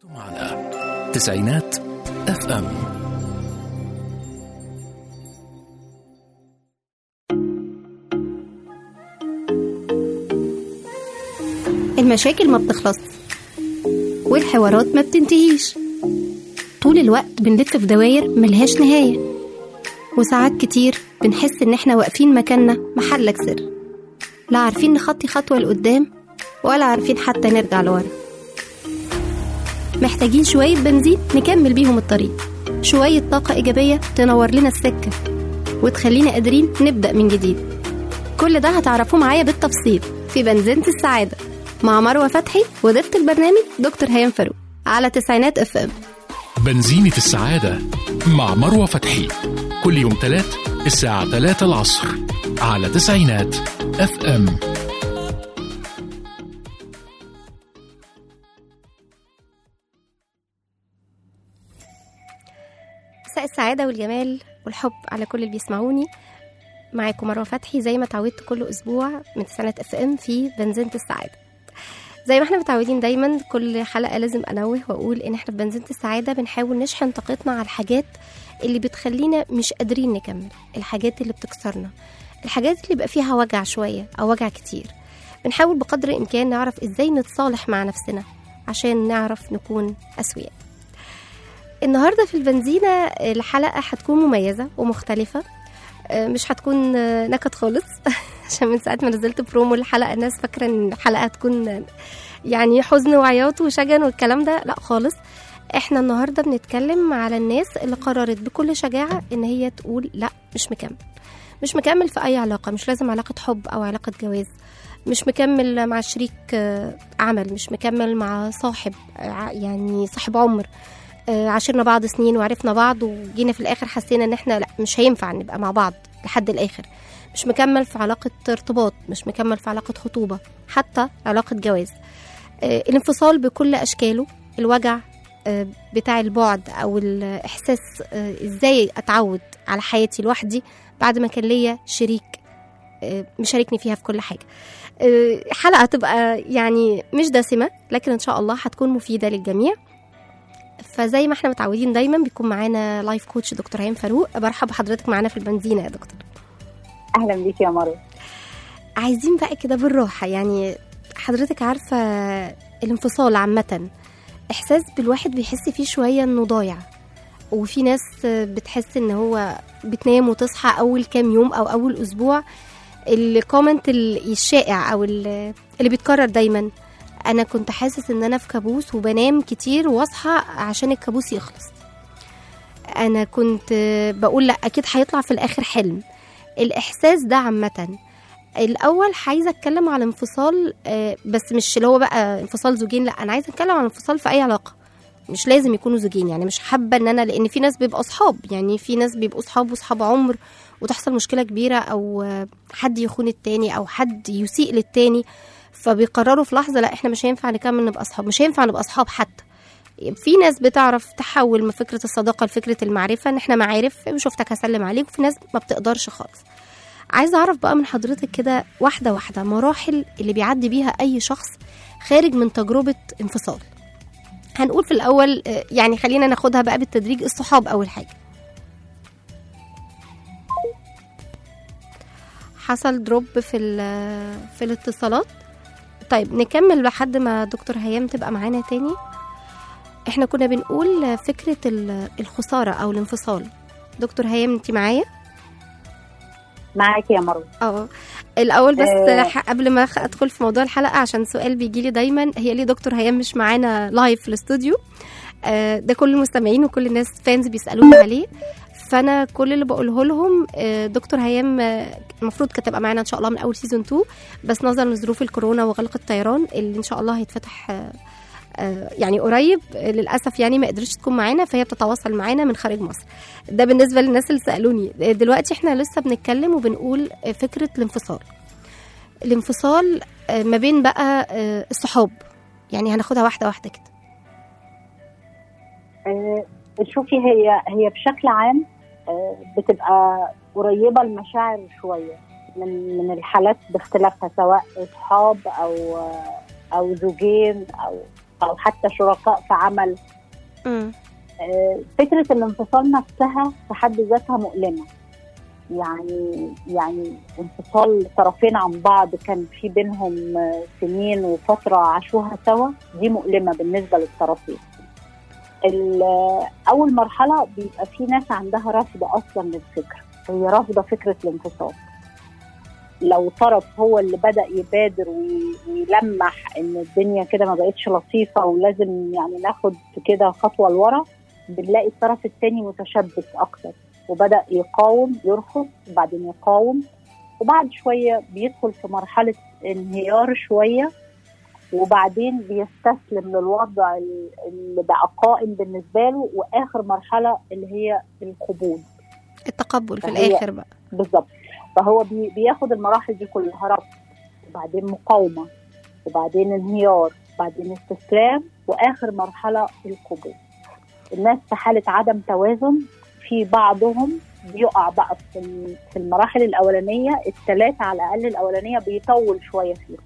على تسعينات اف ام المشاكل ما بتخلص والحوارات ما بتنتهيش طول الوقت بنلف في دواير ملهاش نهاية وساعات كتير بنحس إن إحنا واقفين مكاننا محلك سر لا عارفين نخطي خطوة لقدام ولا عارفين حتى نرجع لورا محتاجين شوية بنزين نكمل بيهم الطريق شوية طاقة إيجابية تنور لنا السكة وتخلينا قادرين نبدأ من جديد كل ده هتعرفوه معايا بالتفصيل في بنزينة السعادة مع مروة فتحي وضيفة البرنامج دكتور هيام فاروق على تسعينات اف ام بنزينة السعادة مع مروة فتحي كل يوم تلات الساعة 3 العصر على تسعينات اف ام مساء السعادة والجمال والحب على كل اللي بيسمعوني معاكم مروة فتحي زي ما اتعودت كل أسبوع من سنة اف ام في بنزينة السعادة زي ما احنا متعودين دايما كل حلقة لازم أنوه وأقول إن احنا في بنزينة السعادة بنحاول نشحن طاقتنا على الحاجات اللي بتخلينا مش قادرين نكمل الحاجات اللي بتكسرنا الحاجات اللي بيبقى فيها وجع شوية أو وجع كتير بنحاول بقدر الإمكان نعرف إزاي نتصالح مع نفسنا عشان نعرف نكون أسوياء النهاردة في البنزينة الحلقة هتكون مميزة ومختلفة آه، مش هتكون آه، نكد خالص عشان من ساعة ما نزلت برومو الحلقة الناس فاكرة ان الحلقة هتكون يعني حزن وعياط وشجن والكلام ده لا خالص احنا النهاردة بنتكلم على الناس اللي قررت بكل شجاعة ان هي تقول لا مش مكمل مش مكمل في اي علاقة مش لازم علاقة حب او علاقة جواز مش مكمل مع شريك آه، عمل مش مكمل مع صاحب آه، يعني صاحب عمر آه، عاشرنا بعض سنين وعرفنا بعض وجينا في الاخر حسينا ان احنا لا مش هينفع نبقى مع بعض لحد الاخر مش مكمل في علاقة ارتباط مش مكمل في علاقة خطوبة حتى علاقة جواز آه، الانفصال بكل أشكاله الوجع آه، بتاع البعد أو الإحساس آه، إزاي أتعود على حياتي لوحدي بعد ما كان ليا شريك آه، مشاركني فيها في كل حاجة آه، حلقة هتبقى يعني مش دسمة لكن إن شاء الله هتكون مفيدة للجميع فزي ما احنا متعودين دايما بيكون معانا لايف كوتش دكتور هيم فاروق برحب بحضرتك معانا في البنزينة يا دكتور اهلا بيك يا مروه عايزين بقى كده بالراحة يعني حضرتك عارفة الانفصال عامة إحساس بالواحد بيحس فيه شوية إنه ضايع وفي ناس بتحس إن هو بتنام وتصحى أول كام يوم أو أول أسبوع الكومنت الشائع أو ال- اللي بيتكرر دايما أنا كنت حاسس إن أنا في كابوس وبنام كتير وأصحى عشان الكابوس يخلص أنا كنت بقول لأ أكيد هيطلع في الآخر حلم الإحساس ده عامةً الاول عايزه اتكلم على انفصال آه، بس مش اللي هو بقى انفصال زوجين لا انا عايزه اتكلم عن انفصال في اي علاقه مش لازم يكونوا زوجين يعني مش حابه ان انا لان في ناس بيبقوا اصحاب يعني في ناس بيبقوا اصحاب واصحاب عمر وتحصل مشكله كبيره او آه، حد يخون التاني او حد يسيء للتاني فبيقرروا في لحظه لا احنا مش هينفع نكمل نبقى اصحاب مش هينفع نبقى اصحاب حتى في ناس بتعرف تحول من فكره الصداقه لفكره المعرفه ان احنا معارف شفتك هسلم عليك وفي ناس ما بتقدرش خالص عايزه اعرف بقى من حضرتك كده واحده واحده مراحل اللي بيعدي بيها اي شخص خارج من تجربه انفصال هنقول في الاول آه، يعني خلينا ناخدها بقى بالتدريج الصحاب اول حاجه حصل دروب في ال- في الاتصالات طيب نكمل لحد ما دكتور هيام تبقى معانا تاني احنا كنا بنقول فكره ال- الخساره او الانفصال دكتور هيام انت معايا معاك يا مروه اه الاول بس آه. ح- قبل ما أخ- ادخل في موضوع الحلقه عشان سؤال بيجي لي دايما هي ليه دكتور هيام مش معانا لايف في الاستوديو آه، ده كل المستمعين وكل الناس فانز بيسالوني عليه فانا كل اللي بقوله لهم آه، دكتور هيام آه، المفروض كانت تبقى معانا ان شاء الله من اول سيزون 2 بس نظرا لظروف الكورونا وغلق الطيران اللي ان شاء الله هيتفتح آه، آه، يعني قريب آه، للاسف يعني ما قدرتش تكون معانا فهي بتتواصل معانا من خارج مصر ده بالنسبه للناس اللي سالوني آه، دلوقتي احنا لسه بنتكلم وبنقول آه، فكره الانفصال الانفصال آه، ما بين بقى آه، الصحاب يعني هناخدها واحده واحده كده آه، شوفي هي هي بشكل عام آه، بتبقى قريبه المشاعر شويه من من الحالات باختلافها سواء اصحاب او آه، او زوجين او او حتى شركاء في عمل مم. آه، فكره الانفصال نفسها في حد ذاتها مؤلمه يعني يعني انفصال طرفين عن بعض كان في بينهم آه، سنين وفتره عاشوها سوا دي مؤلمه بالنسبه للطرفين ال- آه، اول مرحله بيبقى في ناس عندها رفض اصلا للفكره هي رافضه فكره الانفصال لو طرف هو اللي بدا يبادر وي- ويلمح ان الدنيا كده ما بقتش لطيفه ولازم يعني ناخد كده خطوه لورا بنلاقي الطرف الثاني متشبث اكتر وبدا يقاوم يرفض وبعدين يقاوم وبعد شويه بيدخل في مرحله انهيار شويه وبعدين بيستسلم للوضع ال- اللي بقى قائم بالنسبه له واخر مرحله اللي هي القبول التقبل في فهي- الاخر بقى بالظبط فهو بي بياخد المراحل دي كلها رفض وبعدين مقاومه وبعدين انهيار وبعدين استسلام واخر مرحله القبول الناس في حاله عدم توازن في بعضهم بيقع بقى في ال- في المراحل الاولانيه الثلاثه على الاقل الاولانيه بيطول شويه فيها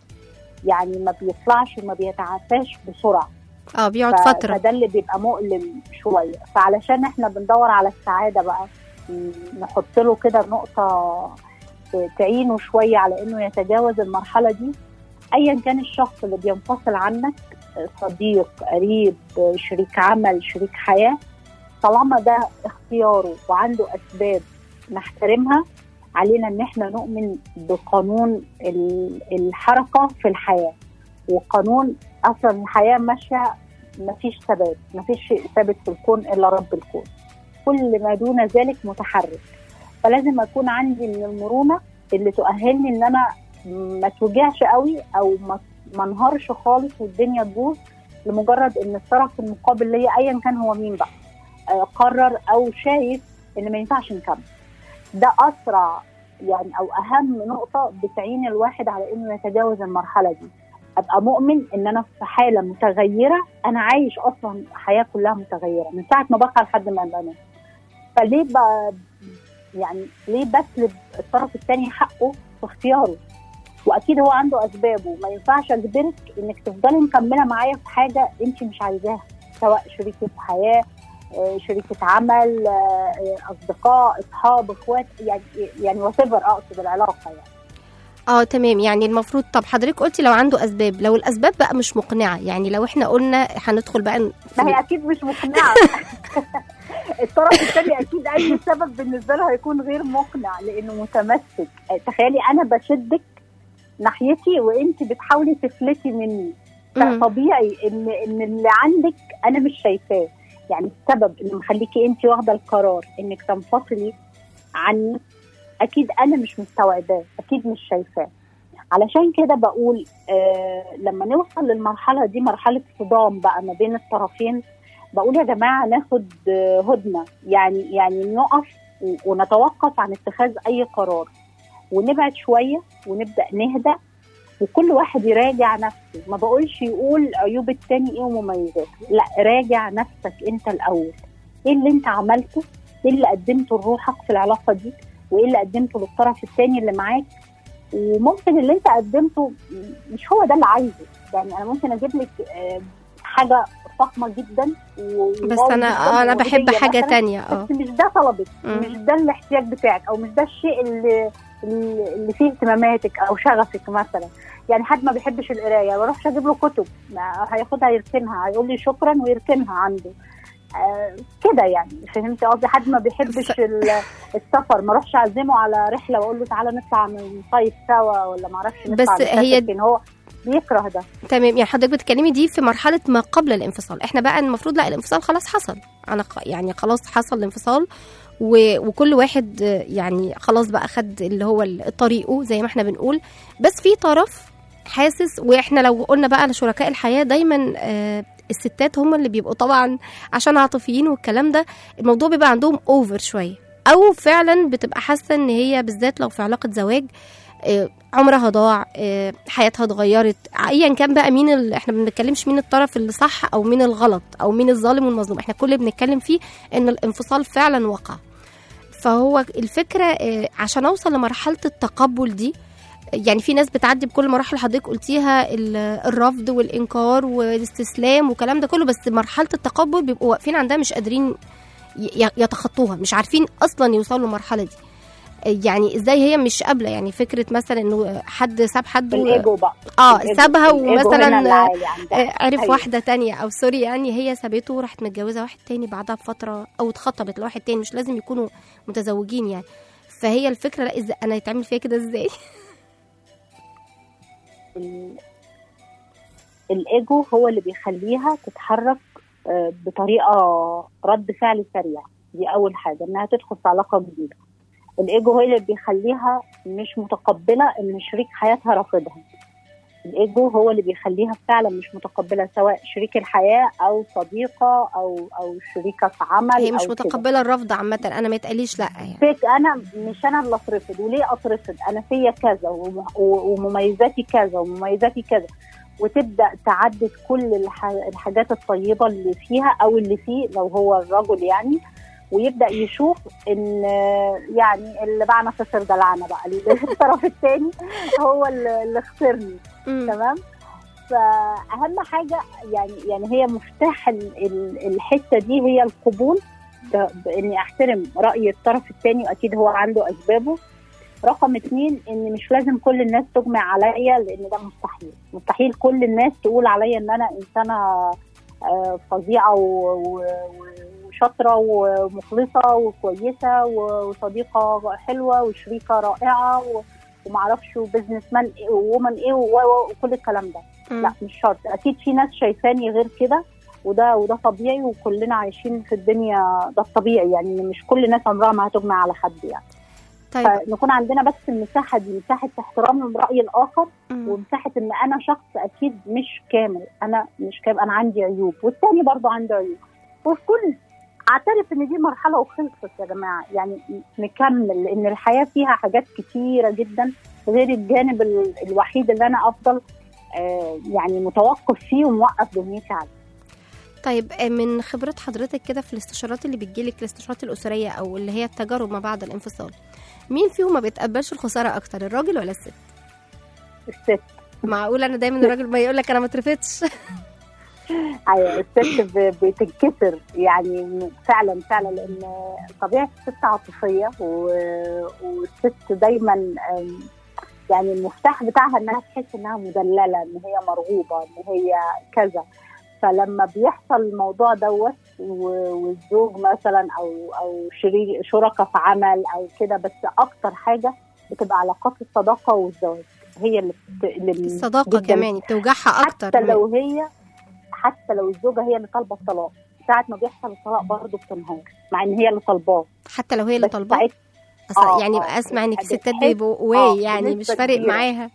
يعني ما بيطلعش وما بيتعافاش بسرعه اه بيقعد ف- فتره فده اللي بيبقى مؤلم شويه فعلشان احنا بندور على السعاده بقى م- نحط له كده نقطه ت- تعينه شويه على انه يتجاوز المرحله دي ايا كان الشخص اللي بينفصل عنك صديق قريب شريك عمل شريك حياه طالما ده اختياره وعنده اسباب نحترمها علينا ان احنا نؤمن بقانون ال- الحركه في الحياه وقانون اصلا الحياه ماشيه مفيش ثبات مفيش شيء ثابت في الكون الا رب الكون كل ما دون ذلك متحرك فلازم اكون عندي من المرونه اللي تؤهلني ان انا ما توجعش قوي او ما ما انهارش خالص والدنيا تبوظ لمجرد ان الطرف المقابل ليا ايا كان هو مين بقى آه، قرر او شايف ان ما ينفعش نكمل ده اسرع يعني او اهم نقطه بتعين الواحد على انه يتجاوز المرحله دي ابقى مؤمن ان انا في حاله متغيره انا عايش اصلا حياه كلها متغيره من ساعه ما بصحى لحد ما بنام فليه بقى يعني ليه بسلب الطرف الثاني حقه في اختياره واكيد هو عنده اسبابه ما ينفعش اجبرك انك تفضلي مكمله معايا في حاجه انت مش عايزاها سواء شريكه حياه آه، شريكه عمل آه، آه، اصدقاء اصحاب اخوات يعني يعني وات اقصد العلاقه يعني اه تمام يعني المفروض طب حضرتك قلتي لو عنده اسباب لو الاسباب بقى مش مقنعه يعني لو احنا قلنا هندخل بقى ن- ما هي اكيد مش مقنعه الطرف الثاني اكيد اي سبب بالنسبه له هيكون غير مقنع لانه متمسك تخيلي انا بشدك ناحيتي وانت بتحاولي تفلتي مني مم. فطبيعي ان ان اللي عندك انا مش شايفاه يعني السبب اللي مخليكي انت واخده القرار انك تنفصلي عني اكيد انا مش مستوعباه اكيد مش شايفاه علشان كده بقول آه لما نوصل للمرحله دي مرحله صدام بقى ما بين الطرفين بقول يا جماعه ناخد آه، هدنه يعني يعني نقف و- ونتوقف عن اتخاذ اي قرار ونبعد شويه ونبدا نهدى وكل واحد يراجع نفسه ما بقولش يقول عيوب التاني ايه ومميزاته لا راجع نفسك انت الاول ايه اللي انت عملته ايه اللي قدمته لروحك في العلاقه دي وايه اللي قدمته للطرف التاني اللي معاك وممكن اللي انت قدمته مش هو ده اللي عايزه يعني انا ممكن اجيب لك آه، حاجه فخمه جدا و- بس وواو انا جداً آه انا بحب وهدية حاجه مثلاً، تانية اه بس مش ده طلبك مم. مش ده الاحتياج بتاعك او مش ده الشيء اللي اللي فيه اهتماماتك او شغفك مثلا يعني حد ما بيحبش القرايه ما بروحش اجيب له كتب ما هياخدها يركنها هيقول لي شكرا ويركنها عنده آه كده يعني فهمتي قصدي حد ما بيحبش ف- ال- السفر ما اروحش اعزمه على رحله واقول له تعالى نطلع نصيف سوا ولا ما اعرفش نطلع بس نسافر هي- فين هو بيكره ده تمام يعني حضرتك بتتكلمي دي في مرحله ما قبل الانفصال احنا بقى المفروض لا الانفصال خلاص حصل انا ق- يعني خلاص حصل الانفصال و... وكل واحد آه، يعني خلاص بقى خد اللي هو ال- طريقه زي ما احنا بنقول بس في طرف حاسس واحنا لو قلنا بقى على شركاء الحياه دايما آه، الستات هم اللي بيبقوا طبعا عشان عاطفيين والكلام ده الموضوع بيبقى عندهم اوفر شويه او فعلا بتبقى حاسه ان هي بالذات لو في علاقه زواج آه، عمرها ضاع آه، حياتها اتغيرت ايا كان بقى مين ال... احنا ما بنتكلمش مين الطرف اللي صح او مين الغلط او مين الظالم والمظلوم احنا كل اللي بنتكلم فيه ان الانفصال فعلا وقع فهو الفكره آه، عشان اوصل لمرحله التقبل دي يعني في ناس بتعدي بكل مراحل حضرتك قلتيها ال- الرفض والانكار والاستسلام والكلام ده كله بس مرحله التقبل بيبقوا واقفين عندها مش قادرين ي- يتخطوها مش عارفين اصلا يوصلوا للمرحله دي يعني ازاي هي مش قابله يعني فكره مثلا انه حد ساب حد و- الايجو بقى اه الإيجو- سابها الإيجو هنا اللي ومثلا عالي عندها. آه، عرف أيوة. واحده تانية او سوري يعني هي سابته وراحت متجوزه واحد تاني بعدها بفتره او اتخطبت لواحد تاني مش لازم يكونوا متزوجين يعني فهي الفكره لا ازاي انا يتعمل فيها كده ازاي ال- الايجو هو اللي بيخليها تتحرك آه، بطريقه رد فعل سريع دي اول حاجه انها تدخل في علاقه جديده الايجو هو اللي بيخليها مش متقبله ان شريك حياتها رافضها الايجو هو اللي بيخليها فعلا مش متقبله سواء شريك الحياه او صديقه او او شريكه في عمل هي مش أو كده. متقبله الرفض عامه انا ما يتقاليش لا يعني فيك انا مش انا اللي اترفض وليه اترفض انا فيا كذا وم- و- ومميزاتي كذا ومميزاتي كذا وتبدا تعدد كل الح- الحاجات الطيبه اللي فيها او اللي فيه لو هو الرجل يعني ويبدا يشوف ان يعني اللي بعنا خسر دلعنا بقى الطرف الثاني هو اللي اللي خسرني مم. تمام فاهم حاجه يعني يعني هي مفتاح ال- ال- الحته دي هي القبول ب- باني احترم راي الطرف الثاني واكيد هو عنده اسبابه رقم اتنين ان مش لازم كل الناس تجمع عليا لان ده مستحيل مستحيل كل الناس تقول عليا ان انا انسانه آه، فظيعه و- و- و- وشاطره ومخلصه وكويسه و- وصديقه حلوه وشريكه رائعه و- ومعرفش وبزنس مان ايه وومن ايه و- و- وكل الكلام ده مم. لا مش شرط اكيد في ناس شايفاني غير كده وده وده طبيعي وكلنا عايشين في الدنيا ده الطبيعي يعني مش كل الناس عمرها ما هتجمع على حد يعني طيب فنكون عندنا بس المساحه دي مساحه احترام الراي الاخر مم. ومساحه ان انا شخص اكيد مش كامل انا مش كامل انا عندي عيوب والتاني برضه عنده عيوب وكل اعترف ان دي مرحله وخلصت يا جماعه يعني نكمل لان الحياه فيها حاجات كتيره جدا غير الجانب ال- الوحيد اللي انا افضل آه، يعني متوقف فيه وموقف دنيتي عليه طيب آه، من خبرة حضرتك كده في الاستشارات اللي بتجيلك الاستشارات الأسرية أو اللي هي التجارب ما بعد الانفصال مين فيهم ما بيتقبلش الخسارة أكتر الراجل ولا الست؟ الست معقول أنا دايما الراجل ما يقول لك أنا ما اترفدتش ايوه الست ب- بتنكسر يعني فعلا فعلا لان طبيعه الست عاطفيه و- والست دايما أم، يعني المفتاح بتاعها انها تحس انها مدلله ان هي مرغوبه ان هي كذا فلما بيحصل الموضوع دوت و- والزوج مثلا او او شريك شركاء في عمل او كده بس اكتر حاجه بتبقى علاقات الصداقه والزواج هي اللي, بت... اللي الصداقة جداً كمان بتوجعها أكتر حتى لو هي حتى لو الزوجه هي اللي طالبه الطلاق ساعه ما بيحصل الطلاق برضه بتنهار مع ان هي اللي طالباه حتى لو هي اللي بس طالباه ساعتها أصلا آه، يعني آه، بقى أسمع إن في بتحس- ستات بيبقوا واي آه، يعني مش بنسبة فارق كبيرة. معاها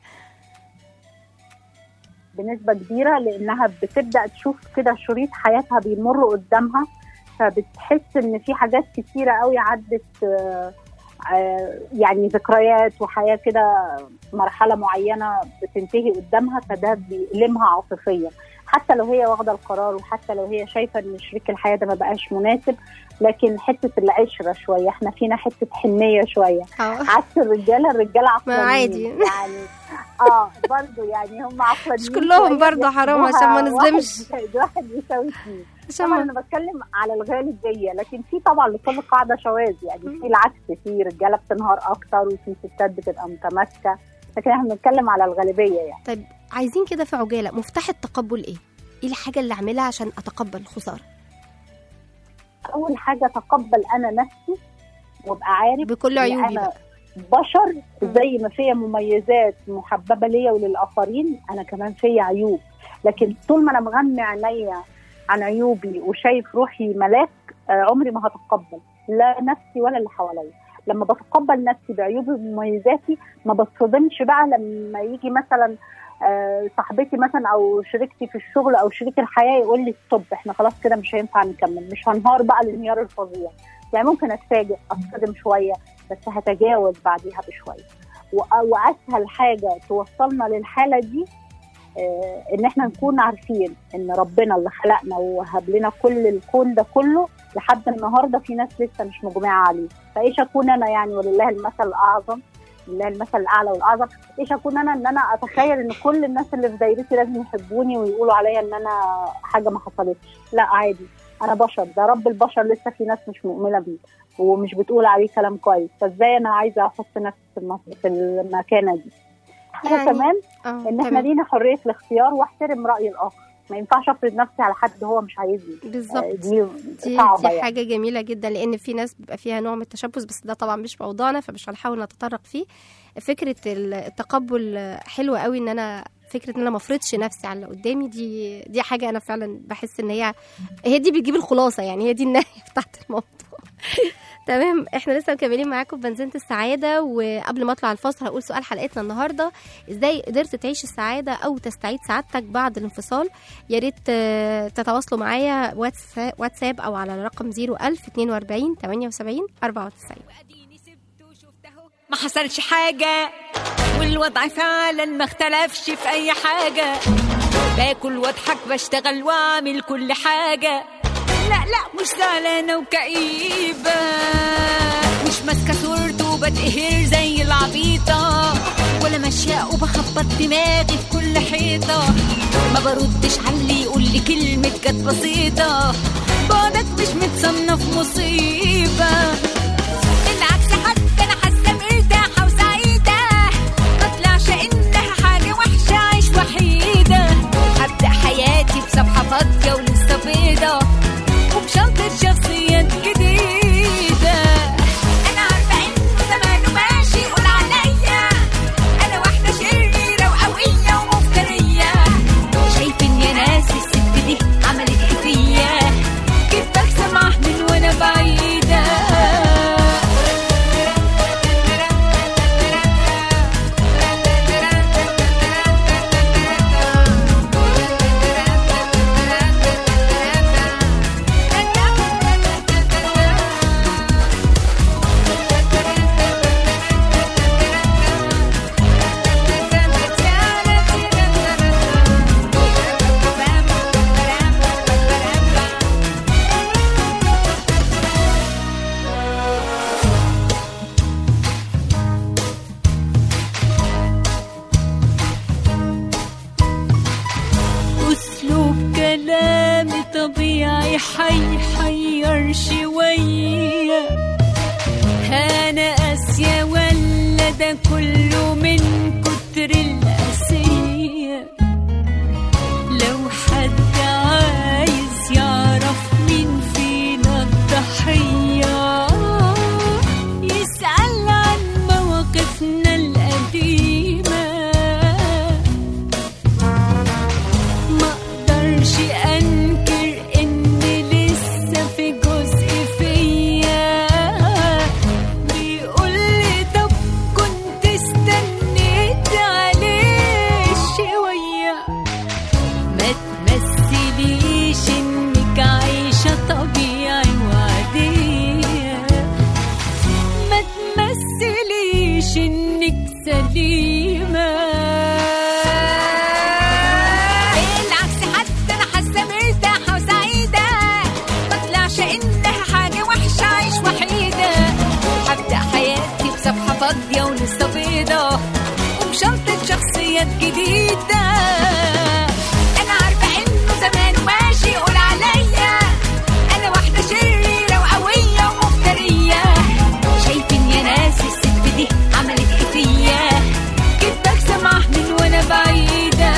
بنسبه كبيره لانها بتبدا تشوف كده شريط حياتها بيمر قدامها فبتحس ان في حاجات كتيره قوي عدت آه، آه، يعني ذكريات وحياه كده مرحله معينه بتنتهي قدامها فده بيألمها عاطفيا حتى لو هي واخده القرار وحتى لو هي شايفه ان شريك الحياه ده ما بقاش مناسب لكن حته العشره شويه احنا فينا حته حنيه شويه اه عكس الرجاله الرجاله عقلانيين عادي. يعني اه برضه يعني هم عقلانيين مش كلهم شوية برضه حرام عشان ما بيحسبوها نظلمش. واحد واحد يساوي اثنين عشان طبعا ما- انا بتكلم على الغالبيه لكن في طبعا لكل قاعده شواذ يعني في العكس في رجاله بتنهار اكتر وفي ستات بتبقى متماسكه لكن احنا بنتكلم على الغالبيه يعني طيب عايزين كده في عجالة مفتاح التقبل إيه؟ إيه الحاجة اللي أعملها عشان أتقبل الخسارة؟ اول حاجه تقبل انا نفسي وابقى عارف بكل إن عيوبي انا بقى بشر زي ما فيا مميزات محببه ليا وللاخرين انا كمان فيا عيوب لكن طول ما انا مغمي عينيا عن عيوبي وشايف روحي ملاك آه، عمري ما هتقبل لا نفسي ولا اللي حواليا لما بتقبل نفسي بعيوبي ومميزاتي ما بتصدمش بقى لما يجي مثلا آه، صاحبتي مثلا او شريكتي في الشغل او شريك الحياه يقول لي ستوب احنا خلاص كده مش هينفع نكمل مش هنهار بقى الانهيار الفظيع يعني ممكن اتفاجئ اتصدم شويه بس هتجاوز بعديها بشويه وأ- واسهل حاجه توصلنا للحاله دي آه، ان احنا نكون عارفين ان ربنا اللي خلقنا ووهب لنا كل الكون ده كله لحد النهارده في ناس لسه مش مجمعه عليه فايش اكون انا يعني ولله المثل الاعظم لله المثل الاعلى والاعظم ايش اكون انا ان انا اتخيل ان كل الناس اللي في دايرتي لازم يحبوني ويقولوا عليا ان انا حاجه ما حصلتش لا عادي انا بشر ده رب البشر لسه في ناس مش مؤمنه بيه ومش بتقول عليه كلام كويس فازاي انا عايزه احط نفسي في المس- في المكانه دي حاجه يعني- كمان اه ان احنا تمام. لينا حريه الاختيار واحترم راي الاخر ما ينفعش افرض نفسي على حد هو مش عايزني بالظبط آه، دي دي, صعبه دي يعني حاجة جميلة جدا لأن في ناس بيبقى فيها نوع من التشبث بس ده طبعا مش موضوعنا فمش هنحاول نتطرق فيه فكرة التقبل حلوة قوي إن أنا فكرة إن أنا ما افرضش نفسي على اللي قدامي دي دي حاجة أنا فعلا بحس إن هي هي دي بتجيب الخلاصة يعني هي دي النهاية بتاعت الموضوع تمام احنا لسه مكملين معاكم في بنزينة السعادة وقبل ما اطلع الفاصل هقول سؤال حلقتنا النهاردة ازاي قدرت تعيش السعادة او تستعيد سعادتك بعد الانفصال يا ريت آه، تتواصلوا معايا واتساب, واتساب او على رقم 01000 42 78 94 واديني سبته وشفته ما حصلش حاجة والوضع فعلا ما اختلفش في أي حاجة باكل واضحك بشتغل واعمل كل حاجة لا لا مش زعلانة وكئيبة مش ماسكة صورته وبتقهر زي العبيطة ولا ماشية وبخبط دماغي في كل حيطة ما بردش على اللي يقول لي كلمة كانت بسيطة بعدك مش متصنف مصيبة بالعكس حتى انا حاسه مرتاحه وسعيده ما طلعش انها حاجه وحشه عيش وحيده هبدا حياتي بصفحه فاضيه ولسه بيضه وبشنطه شخصيات جديده انا عارفه انه زمانه ماشي يقول عليا انا واحده شريره وقويه ومفتريه شايفين يا ناس الست دي عملت ايه فيا كيف بكسب من وانا بعيده أسلوب كلامي طبيعي حيحير شوية أنا قاسية ولا ده كله من كتر القاسية لو حد عايز يعرف مين فينا الضحية يسأل عن مواقفنا القديمة ما اقدرش انكر ان لسه في جزء فيا بيقول لي طب كنت استنيت عليه شويه ما تمثليش انك عايشه طبيعي وعاديه ما تمثليش انك سليمة بالعكس حتى انا حاسة مرتاحة وسعيدة ما طلعش انها حاجة وحشة عيش وحيدة هبدأ حياتي بصفحة فاضية ولسه بيضة وبشنطة شخصيات جديدة انا عارفة انه زمان ماشي يقول عليا انا واحدة شريرة وقوية ومفترية شايفين يا ناس الست دي عملت ايه فيا كيف بكسب من وانا بعيدة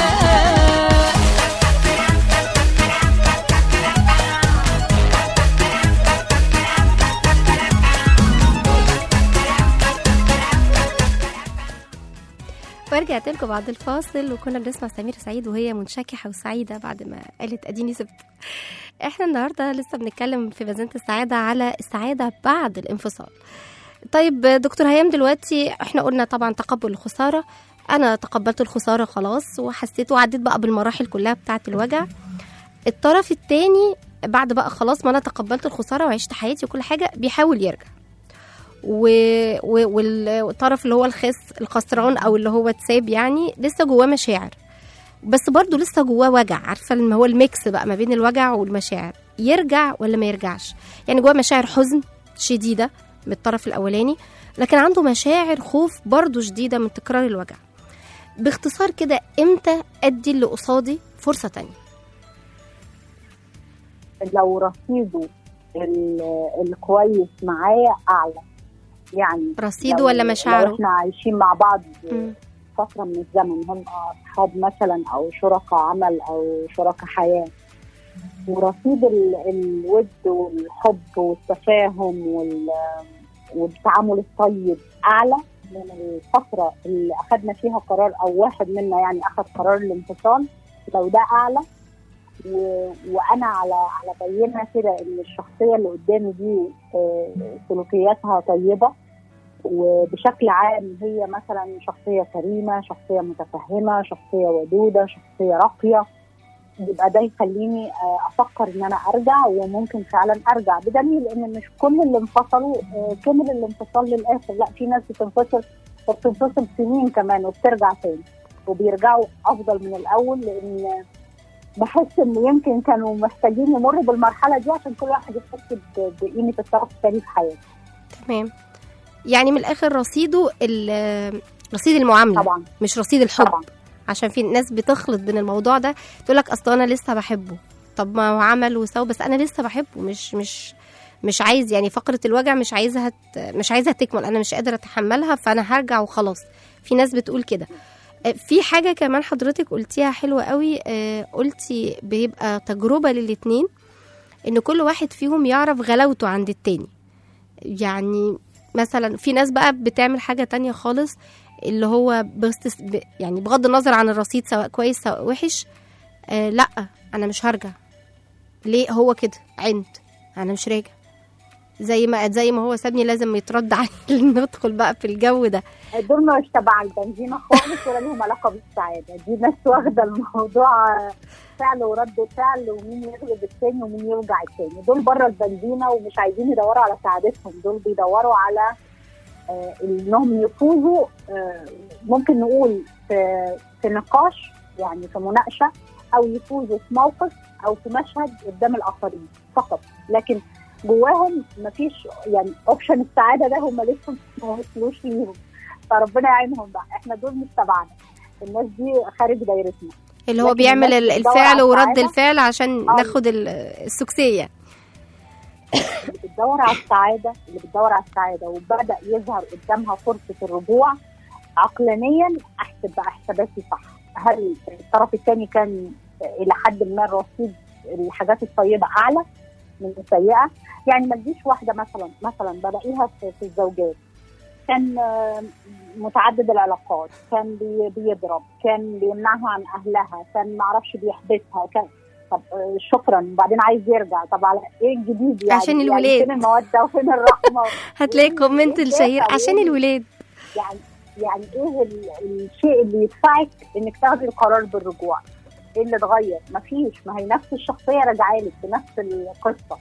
ورجعت لكم بعد الفاصل وكنا بنسمع سمير سعيد وهي منشكحة وسعيدة بعد ما قالت أديني سبت احنا النهاردة لسه بنتكلم في بنزينة السعادة على السعادة بعد الانفصال طيب دكتور هيام دلوقتي احنا قلنا طبعا تقبل الخسارة أنا تقبلت الخسارة خلاص وحسيت وعديت بقى بالمراحل كلها بتاعة الوجع الطرف التاني بعد بقى خلاص ما أنا تقبلت الخسارة وعشت حياتي وكل حاجة بيحاول يرجع و... و... وال- والطرف اللي هو الخس الخسران او اللي هو اتساب يعني لسه جواه مشاعر بس برضه لسه جواه وجع عارفه اللي هو الميكس بقى ما بين الوجع والمشاعر يرجع ولا ما يرجعش يعني جواه مشاعر حزن شديده من الطرف الاولاني لكن عنده مشاعر خوف برضه شديده من تكرار الوجع باختصار كده امتى ادي اللي قصادي فرصه تانية لو رصيده ال- الكويس معايا اعلى يعني رصيده لو- ولا لو مشاعره احنا عايشين مع بعض مم. فتره من الزمن هم اصحاب مثلا او شركاء عمل او شركاء حياه ورصيد ال- الود والحب والتفاهم وال- والتعامل الطيب اعلى من الفتره اللي اخذنا فيها قرار او واحد منا يعني اخذ قرار الانفصال لو ده اعلى و... وانا على على بينه كده ان الشخصيه اللي قدامي دي آه، سلوكياتها طيبه وبشكل عام هي مثلا شخصيه كريمه شخصيه متفهمه شخصيه ودوده شخصيه راقيه يبقى ده يخليني آه، افكر ان انا ارجع وممكن فعلا ارجع بدليل ان مش كل اللي انفصلوا آه، كمل الانفصال للاخر لا في ناس بتنفصل وبتنفصل سنين كمان وبترجع تاني وبيرجعوا افضل من الاول لان بحس ان يمكن كانوا محتاجين يمروا بالمرحله دي عشان كل واحد يحس ب- بقيمه الطرف الثاني في حياته تمام يعني من الاخر رصيده ال- رصيد المعامله طبعا مش رصيد الحب طبعا عشان في ناس بتخلط بين الموضوع ده تقول لك اصل انا لسه بحبه طب ما هو عمل وسوى بس انا لسه بحبه مش مش مش عايز يعني فقره الوجع مش عايزها ت- مش عايزها تكمل انا مش قادره اتحملها فانا هرجع وخلاص في ناس بتقول كده آه، في حاجه كمان حضرتك قلتيها حلوه قوي آه، قلتي بيبقى تجربه للاتنين ان كل واحد فيهم يعرف غلاوته عند التاني يعني مثلا في ناس بقى بتعمل حاجه تانية خالص اللي هو باستس... ب... يعني بغض النظر عن الرصيد سواء كويس سواء وحش آه لا انا مش هرجع ليه هو كده عند انا مش راجع زي ما زي ما هو سابني لازم يترد عليه ندخل بقى في الجو ده دول مش تبع البنزينه خالص ولا لهم علاقه بالسعاده دي ناس واخده الموضوع فعل ورد فعل ومين يغلب التاني ومين يوجع التاني دول بره البنزينه ومش عايزين يدوروا على سعادتهم دول بيدوروا على آه انهم يفوزوا آه ممكن نقول في في نقاش يعني في مناقشه او يفوزوا في موقف او في مشهد قدام الاخرين فقط لكن جواهم مفيش يعني اوبشن السعاده ده هم لسه ما وصلوش ليهم فربنا يعينهم بقى احنا دول مش تبعنا الناس دي خارج دايرتنا اللي هو لكن بيعمل الناس ال- بتدور الفعل على ورد السعادة. الفعل عشان آه. ناخد ال- السكسيه اللي بتدور على السعاده اللي بتدور على السعاده وبدا يظهر قدامها فرصه الرجوع عقلانيا احسب بقى حساباتي صح هل الطرف الثاني كان الى حد ما الرصيد الحاجات الطيبه اعلى من السيئه يعني ما تجيش واحده مثلا مثلا بلاقيها في, في الزوجات كان آه، متعدد العلاقات كان بي- بيضرب كان بيمنعها عن اهلها كان معرفش بيحبسها كان طب آه، شكرا وبعدين عايز يرجع طب على ايه الجديد يعني عشان يعني الولاد. فين الموده وفين الرحمه هتلاقي إيه- كومنت إيه الشهير الدافع عشان وإيه- الولاد يعني يعني ايه ال- الشيء اللي يدفعك انك تاخدي القرار بالرجوع؟ ايه اللي اتغير؟ مفيش ما هي نفس الشخصيه راجعه لك بنفس القصه.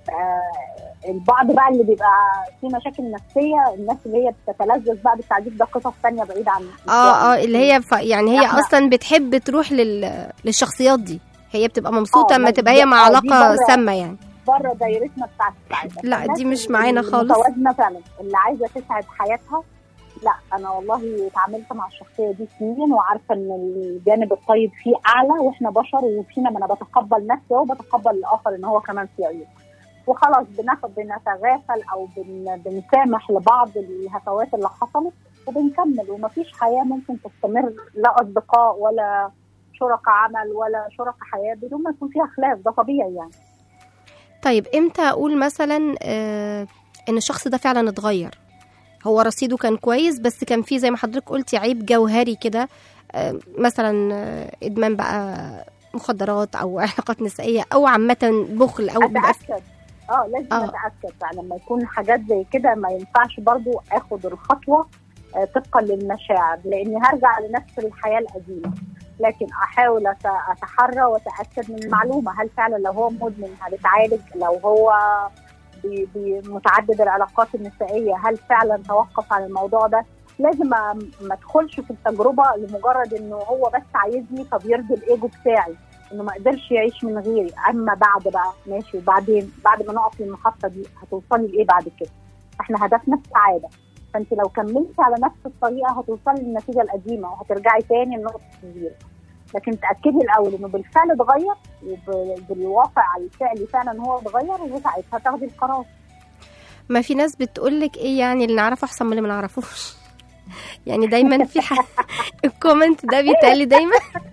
آه البعض بقى اللي بيبقى في مشاكل نفسيه الناس اللي هي بتتلذذ بقى بالتعذيب ده قصص ثانيه بعيده عن اه اه اللي هي ف... يعني هي إحنا- اصلا بتحب تروح لل... للشخصيات دي هي بتبقى مبسوطه آه، اما ما تبقى دي- هي مع آه، دي علاقه بره- سامه يعني بره دايرتنا بتاعت السعاده لا، الناس دي مش اللي- معانا خالص. المتوازنه فعلا اللي عايزه تسعد حياتها لا انا والله اتعاملت مع الشخصيه دي سنين وعارفه ان الجانب الطيب فيه اعلى واحنا بشر وفينا ما انا بتقبل نفسي وبتقبل الاخر ان هو كمان فيه عيوب وخلاص بناخد بنتغافل او بن بنسامح لبعض الهفوات اللي حصلت وبنكمل ومفيش حياه ممكن تستمر لا اصدقاء ولا شركاء عمل ولا شركاء حياه بدون ما يكون فيها خلاف ده طبيعي يعني طيب امتى اقول مثلا آه ان الشخص ده فعلا اتغير هو رصيده كان كويس بس كان فيه زي ما حضرتك قلتي عيب جوهري كده آه مثلا آه ادمان بقى مخدرات او علاقات نسائيه او عامه بخل او بيبقى في- اتاكد اه لازم آه. اتاكد يعني لما يكون حاجات زي كده ما ينفعش برضو اخد الخطوه آه، طبقا للمشاعر لاني هرجع لنفس الحياه القديمه لكن احاول أت- اتحرى واتاكد من المعلومه هل فعلا لو هو مدمن هنتعالج لو هو بي- بي- متعدد العلاقات النسائيه هل فعلا توقف عن الموضوع ده لازم ما ما ادخلش في التجربه لمجرد انه هو بس عايزني فبيرضي الايجو بتاعي انه ما قدرش يعيش من غيري اما بعد بقى ماشي وبعدين بعد ما نقف في المحطه دي هتوصلي لايه بعد كده احنا هدفنا السعاده فانت لو كملتي على نفس الطريقه هتوصلي للنتيجه القديمه وهترجعي تاني لنقطه الزيرو لكن تاكدي الاول انه بالفعل اتغير وبالواقع الفعلي فعلا هو اتغير وساعتها تاخدي القرار ما في ناس بتقولك ايه يعني اللي نعرفه احسن من اللي ما نعرفوش يعني دايما في ح... الكومنت ده بيتقال لي دايما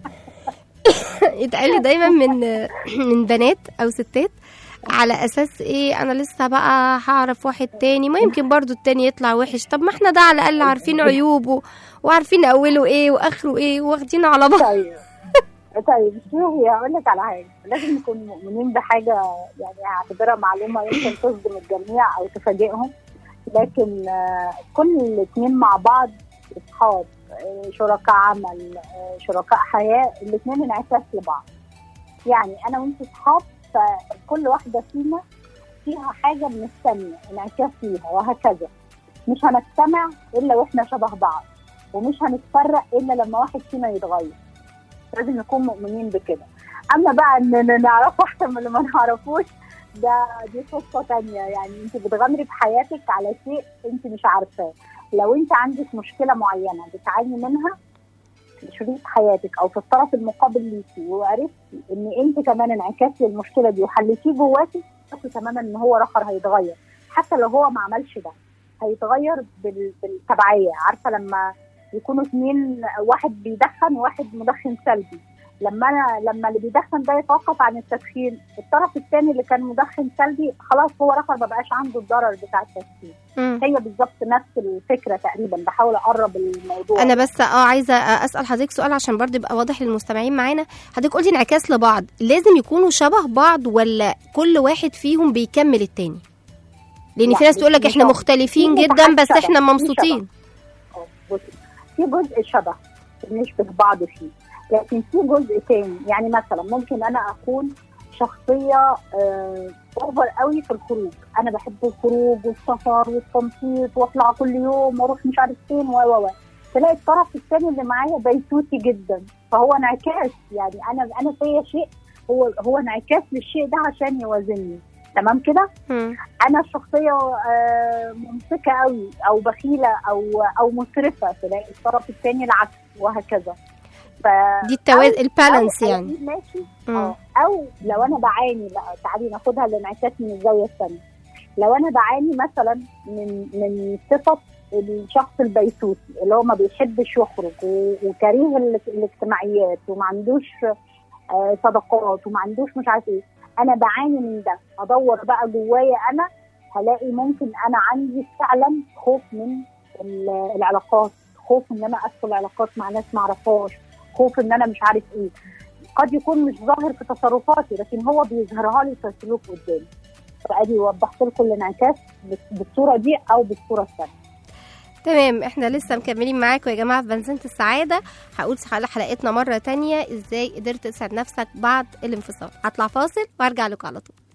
يتقال لي دايما من من بنات او ستات على اساس ايه انا لسه بقى هعرف واحد تاني ما يمكن برضو التاني يطلع وحش طب ما احنا ده على الاقل عارفين عيوبه وعارفين اوله ايه واخره ايه واخدينه على بعض طيب طيب شوفي هقول لك على حاجه لازم نكون مؤمنين بحاجه يعني هعتبرها معلومه يمكن تصدم الجميع او تفاجئهم لكن آه، كل الاثنين مع بعض اصحاب آه، شركاء عمل آه، شركاء حياه الاثنين انعكاس لبعض يعني انا وانت اصحاب فكل واحده فينا فيها حاجه من الثانيه انعكاس ليها وهكذا مش هنجتمع الا واحنا شبه بعض ومش هنتفرق الا لما واحد فينا يتغير لازم نكون مؤمنين بكده اما بقى ان نعرفه احسن من اللي ما نعرفوش ده دي قصه تانية يعني انت بتغامري بحياتك على شيء انت مش عارفاه لو انت عندك مشكله معينه بتعاني منها في شريك حياتك او في الطرف المقابل ليكي وعرفتي ان انت كمان انعكاس للمشكله دي وحليتيه جواكي تعرفي تماما ان هو الاخر هيتغير حتى لو هو ما عملش ده هيتغير بال- بالتبعيه عارفه لما يكونوا اثنين واحد بيدخن وواحد مدخن سلبي لما انا لما اللي بيدخن ده يتوقف عن التدخين الطرف الثاني اللي كان مدخن سلبي خلاص هو الاخر ما بقاش عنده الضرر بتاع التدخين مم. هي بالظبط نفس الفكره تقريبا بحاول اقرب الموضوع انا بس اه عايزه اسال حضرتك سؤال عشان برضه يبقى واضح للمستمعين معانا حضرتك قلتي انعكاس لبعض لازم يكونوا شبه بعض ولا كل واحد فيهم بيكمل التاني لان لا، في ناس مش- تقول لك مش احنا شبه. مختلفين في جدا مساحات بس شبه، احنا في مبسوطين بصي في جزء شبه بنشبه بعض فيه لكن في جزء تاني يعني مثلا ممكن انا اكون شخصيه آه، اوفر قوي في الخروج انا بحب الخروج والسفر والتنطيط واطلع كل يوم واروح مش عارف فين و و و تلاقي الطرف الثاني اللي معايا بيتوتي جدا فهو انعكاس يعني انا انا فيا شيء هو هو انعكاس للشيء ده عشان يوازني تمام كده مم. انا شخصيه آه، ممسكه قوي او بخيله او او مسرفه تلاقي الطرف الثاني العكس وهكذا ف دي التواز أو- البالانس أو يعني ألاقيه ماشي مم. اه او لو انا بعاني لا تعالي ناخدها الانعكاس من الزاويه الثانيه لو انا بعاني مثلا من من صفه الشخص البيتوتي اللي هو ما بيحبش يخرج و- وكريه ال- الاجتماعيات وما عندوش آه، صداقات وما عندوش مش عارف ايه انا بعاني من ده ادور بقى جوايا انا هلاقي ممكن انا عندي فعلا خوف من ال- العلاقات خوف ان انا ادخل علاقات مع ناس ما اعرفهاش خوف ان انا مش عارف ايه قد يكون مش ظاهر في تصرفاتي لكن هو بيظهرها لي في سلوك قدامي فادي وضحت لكم الانعكاس بال- بالصوره دي او بالصوره الثانيه تمام احنا لسه مكملين معاكم يا جماعه في بنزينة السعاده هقول على حلقتنا مره تانية ازاي قدرت تسعد نفسك بعد الانفصال هطلع فاصل وارجع لكم على طول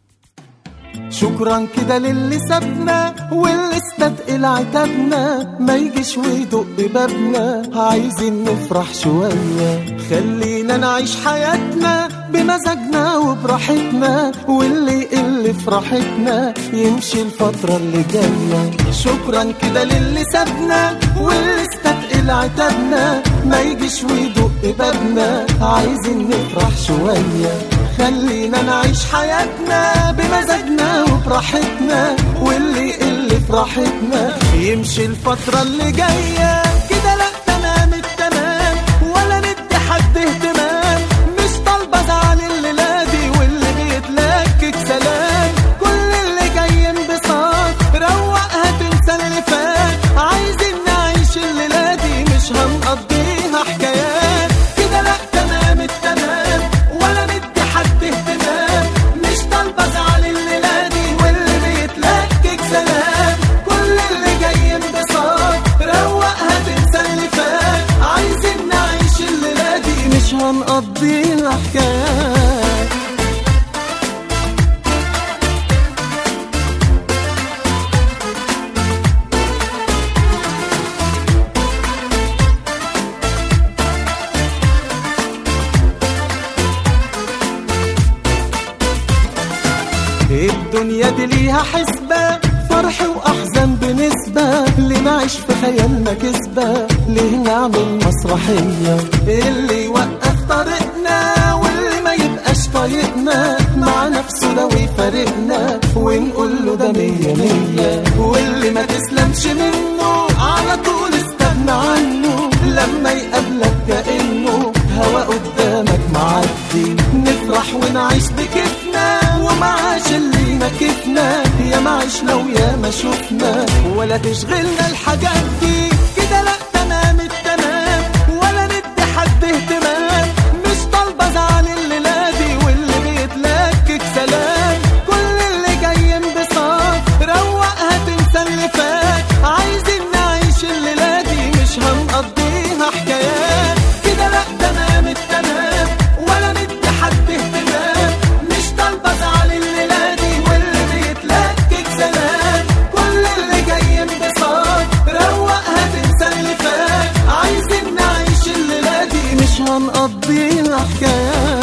شكرا كده للي سابنا واللي استثقل عتابنا ما يجيش ويدق بابنا عايزين نفرح شوية خلينا نعيش حياتنا بمزاجنا وبراحتنا واللي يقل في راحتنا يمشي الفترة اللي جاية شكرا كده للي سابنا واللي استثقل عتابنا ما يجيش ويدق بابنا عايزين نفرح شوية خلينا نعيش حياتنا بمزاجنا وبراحتنا واللي يقل في راحتنا يمشي الفترة اللي جاية كده لا تمام التمام ولا ندي حد اهتمام مش طالبة زعل الليلة دي واللي بيتلكك سلام كل اللي جاي انبساط روقها تنسى اللي فات عايزين نعيش الليلة دي مش هنقضيها حكايات كده لا تمام التمام ولا ندي حد اهتمام مش طالبة زعل الليلة دي واللي بيتلكك سلام كل اللي جاي انبساط روقها تنسى اللي فات عايزين نعيش الليلة دي مش هنقضيها حكايات الدنيا دي ليها حسبة فرح واحزان بنسبة ليه نعيش في خيالنا كسبة ليه نعمل مسرحية اللي يوقف طريقنا واللي ما يبقاش طايقنا مع نفسه لو يفارقنا ونقول له ده مية مية واللي ما تسلمش منه على طول استغنى عنه لما يقابلك كأنه هوا قدامك معدي نفرح ونعيش بكيفنا ومعاش اللي مكفنا يا ما عشنا ويا ما شفنا ولا تشغلنا الحاجات دي كده لا تمام التمام ولا ندي حد اهتمام مش طالبه زعل الليله دي واللي بيتلكك سلام كل اللي جاي انبساط روقها تنسى اللي فات عايزين نعيش الليله دي مش هنقضيها حكايات كده لا تمام التمام ولا ندي حد اهتمام مش طالبه زعل الليله دي واللي بيتلكك سلام كل اللي جاي انبساط روقها تنسى اللي فات عايزين نعيش الليله دي مش هنقضيها حكايات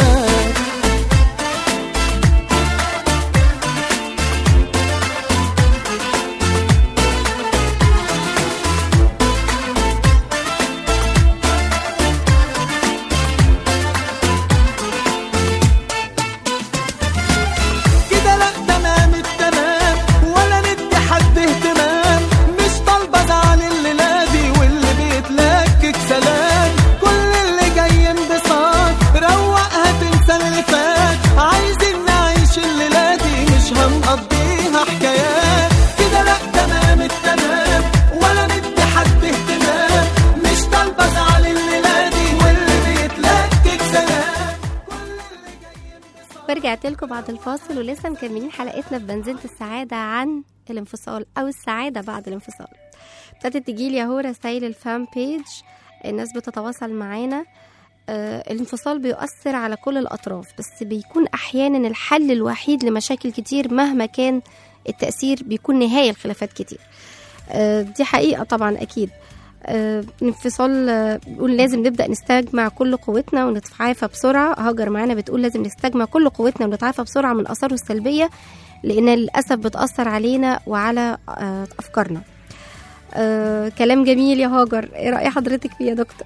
كده لا تمام التمام ولا ندي حد اهتمام مش طالبه زعل الليله دي واللي بيتلكك سلام كل اللي جاي انبساط روقها تنسى اللي فات عايزين نعيش الليله دي مش هنقضيها حكايات كده لا تمام التمام ولا ندي حد اهتمام مش طالبه زعل الليله دي واللي بيتلكك سلام كل اللي جاي انبساط ورجعت لكم بعد الفاصل ولسه مكملين حلقتنا في بنزينة السعادة عن الانفصال أو السعادة بعد الانفصال ابتدت تجيلي اهو رسايل الفان بيج الناس بتتواصل معانا آه الانفصال بيؤثر على كل الأطراف بس بيكون أحيانا الحل الوحيد لمشاكل كتير مهما كان التأثير بيكون نهاية لخلافات كتير آه دي حقيقة طبعا أكيد آه، الانفصال آه، بيقول لازم نبدأ نستجمع كل قوتنا ونتعافى بسرعة هاجر معانا بتقول لازم نستجمع كل قوتنا ونتعافى بسرعة من آثاره السلبية لأن للأسف بتأثر علينا وعلى آه، أفكارنا آه، كلام جميل يا هاجر ايه رأي حضرتك فيه يا دكتور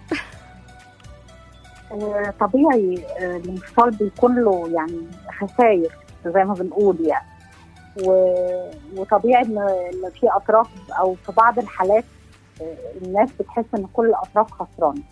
آه، طبيعي آه، الانفصال بيكون له يعني خسائر زي ما بنقول يعني و- وطبيعي ان إن في اطراف او في بعض الحالات آه، الناس بتحس ان كل الاطراف خسرانه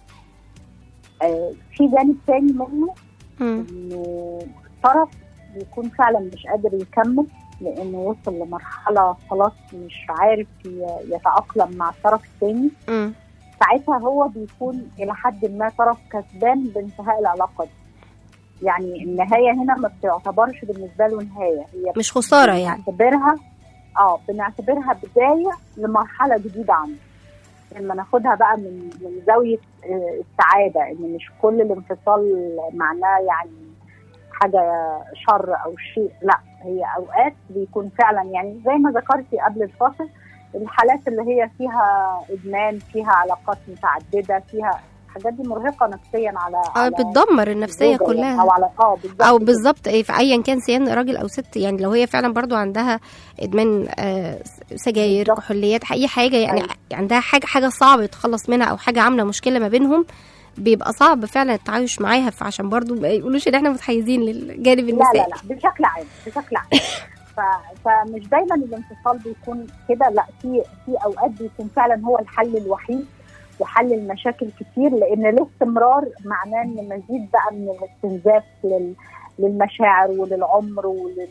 آه، في جانب تاني منه مم. انه طرف بيكون فعلا مش قادر يكمل لانه وصل لمرحله خلاص مش عارف ي- يتاقلم مع الطرف الثاني مم. ساعتها هو بيكون الى حد ما طرف كسبان بانتهاء العلاقه دي يعني النهايه هنا ما بتعتبرش بالنسبه له نهايه هي مش خسارة يعني بنعتبرها اه بنعتبرها بدايه لمرحله جديده عنده لما ناخدها بقى من من زاويه آه، السعاده ان مش كل الانفصال معناه يعني حاجه شر او شيء لا هي اوقات بيكون فعلا يعني زي ما ذكرتي قبل الفاصل الحالات اللي هي فيها ادمان فيها علاقات متعدده فيها الحاجات دي مرهقه نفسيا على اه على بتدمر النفسية الزوجة يعني، كلها او على اه بالظبط او كده. بالظبط إيه، في ايا كان سيان راجل او ست يعني لو هي فعلا برضو عندها ادمان آه، سجاير بالظبط. كحوليات اي حاجه يعني أيوة. عندها حاجه حاجه صعب يتخلص منها او حاجه عامله مشكله ما بينهم بيبقى صعب فعلا التعايش معاها فعشان برضو ما يقولوش ان احنا متحيزين للجانب لا النسائي لا لا بشكل عام بشكل عام ف... فمش دايما الانفصال بيكون كده لا في في اوقات بيكون فعلا هو الحل الوحيد وحل المشاكل كتير لان الاستمرار معناه ان مزيد بقى من الاستنزاف لل... للمشاعر وللعمر ولل...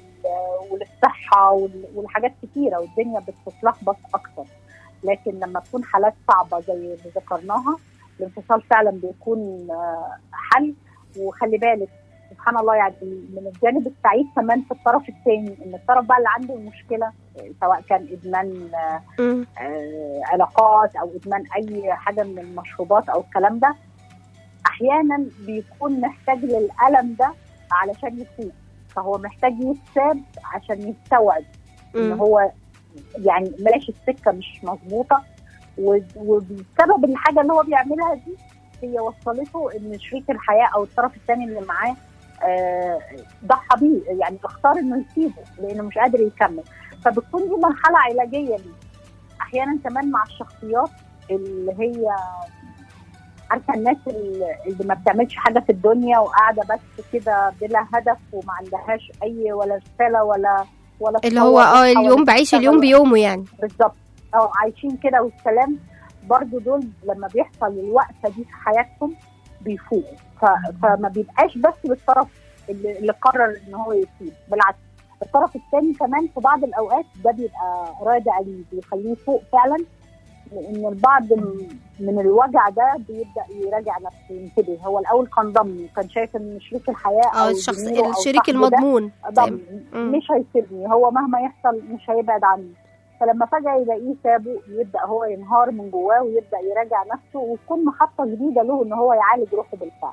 وللصحه وال... والحاجات كتيره والدنيا بتتلخبط اكتر لكن لما تكون حالات صعبه زي اللي ذكرناها الانفصال فعلا بيكون آه، حل وخلي بالك سبحان الله يعني من الجانب السعيد كمان في الطرف الثاني ان الطرف بقى اللي عنده المشكله آه، سواء كان ادمان آه، مم. آه، علاقات او ادمان اي حاجه من المشروبات او الكلام ده احيانا بيكون محتاج للالم ده علشان يفوق فهو محتاج يتساب عشان يستوعب ان مم. هو يعني ماشي السكه مش مظبوطه و- وبسبب الحاجه اللي هو بيعملها دي هي وصلته ان شريك الحياه او الطرف الثاني اللي معاه آه، ضحى بيه يعني اختار انه يسيبه لانه مش قادر يكمل فبتكون دي مرحله علاجيه ليه احيانا كمان مع الشخصيات اللي هي عارفه الناس اللي اللي ما بتعملش حاجه في الدنيا وقاعده بس كده بلا هدف وما عندهاش اي ولا رساله ولا ولا اللي هو تصور اه ولا اليوم بعيش تشتغل اليوم بيومه يعني بالظبط او عايشين كده والسلام برضو دول لما بيحصل الوقفه دي في حياتهم بيفوقوا ف- فما بيبقاش بس بالطرف اللي, اللي قرر ان هو يسيب بالعكس الطرف الثاني كمان في بعض الاوقات ده بيبقى رادع ليه بيخليه يفوق فعلا لان البعض من- من الوجع ده بيبدا يراجع نفسه ينتبه هو الاول كان ضمني كان شايف ان شريك الحياه اه او الشخص زميله أو الشريك صاحبه ده المضمون ضمني مم. مش هيسيبني هو مهما يحصل مش هيبعد عني فلما فجأة يلاقيه سابه يبدأ هو ينهار من جواه ويبدأ يراجع نفسه وتكون محطة جديدة له إن هو يعالج روحه بالفعل.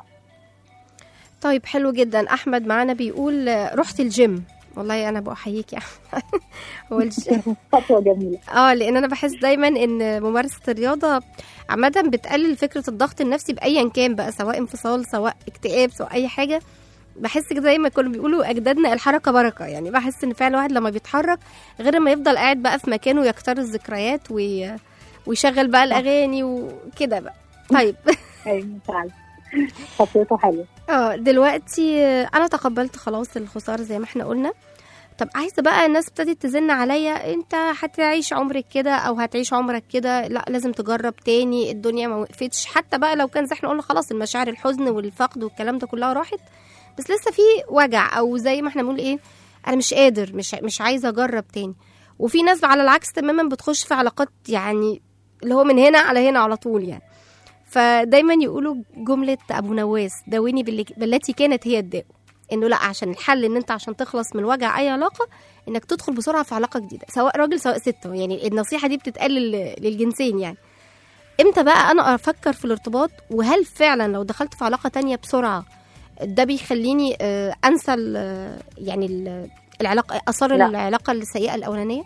طيب حلو جدا احمد معانا بيقول آه، رحت الجيم والله انا بحييك يا احمد هو الج- خطوة جميلة. اه لان انا بحس دايما ان ممارسه الرياضه عامه بتقلل فكره الضغط النفسي بايا كان بقى سواء انفصال سواء اكتئاب سواء اي حاجه بحس كده زي ما كانوا بيقولوا اجدادنا الحركه بركه يعني بحس ان فعلا الواحد لما بيتحرك غير ما يفضل قاعد بقى في مكانه يكتر الذكريات وي... ويشغل بقى الاغاني وكده بقى طيب أيوة فعلا. خطوته حلوة. اه دلوقتي آه، انا تقبلت خلاص الخساره زي ما احنا قلنا طب عايزه بقى الناس ابتدت تزن عليا انت هتعيش عمرك كده او هتعيش عمرك كده لا لازم تجرب تاني الدنيا ما وقفتش حتى بقى لو كان زي احنا قلنا خلاص المشاعر الحزن والفقد والكلام ده كلها راحت بس لسه في وجع او زي ما احنا بنقول ايه انا مش قادر مش مش عايزه اجرب تاني وفي ناس على العكس تماما بتخش في علاقات يعني اللي هو من هنا على هنا على طول يعني فدايما يقولوا جملة أبو نواس داويني باللي- بالتي كانت هي الداء إنه لا عشان الحل إن أنت عشان تخلص من وجع أي علاقة إنك تدخل بسرعة في علاقة جديدة سواء راجل سواء ست يعني النصيحة دي بتتقال لل- للجنسين يعني إمتى بقى أنا أفكر في الارتباط وهل فعلا لو دخلت في علاقة تانية بسرعة ده بيخليني آه، أنسى ال- يعني ال- العلاقة أثار لا. العلاقة السيئة الأولانية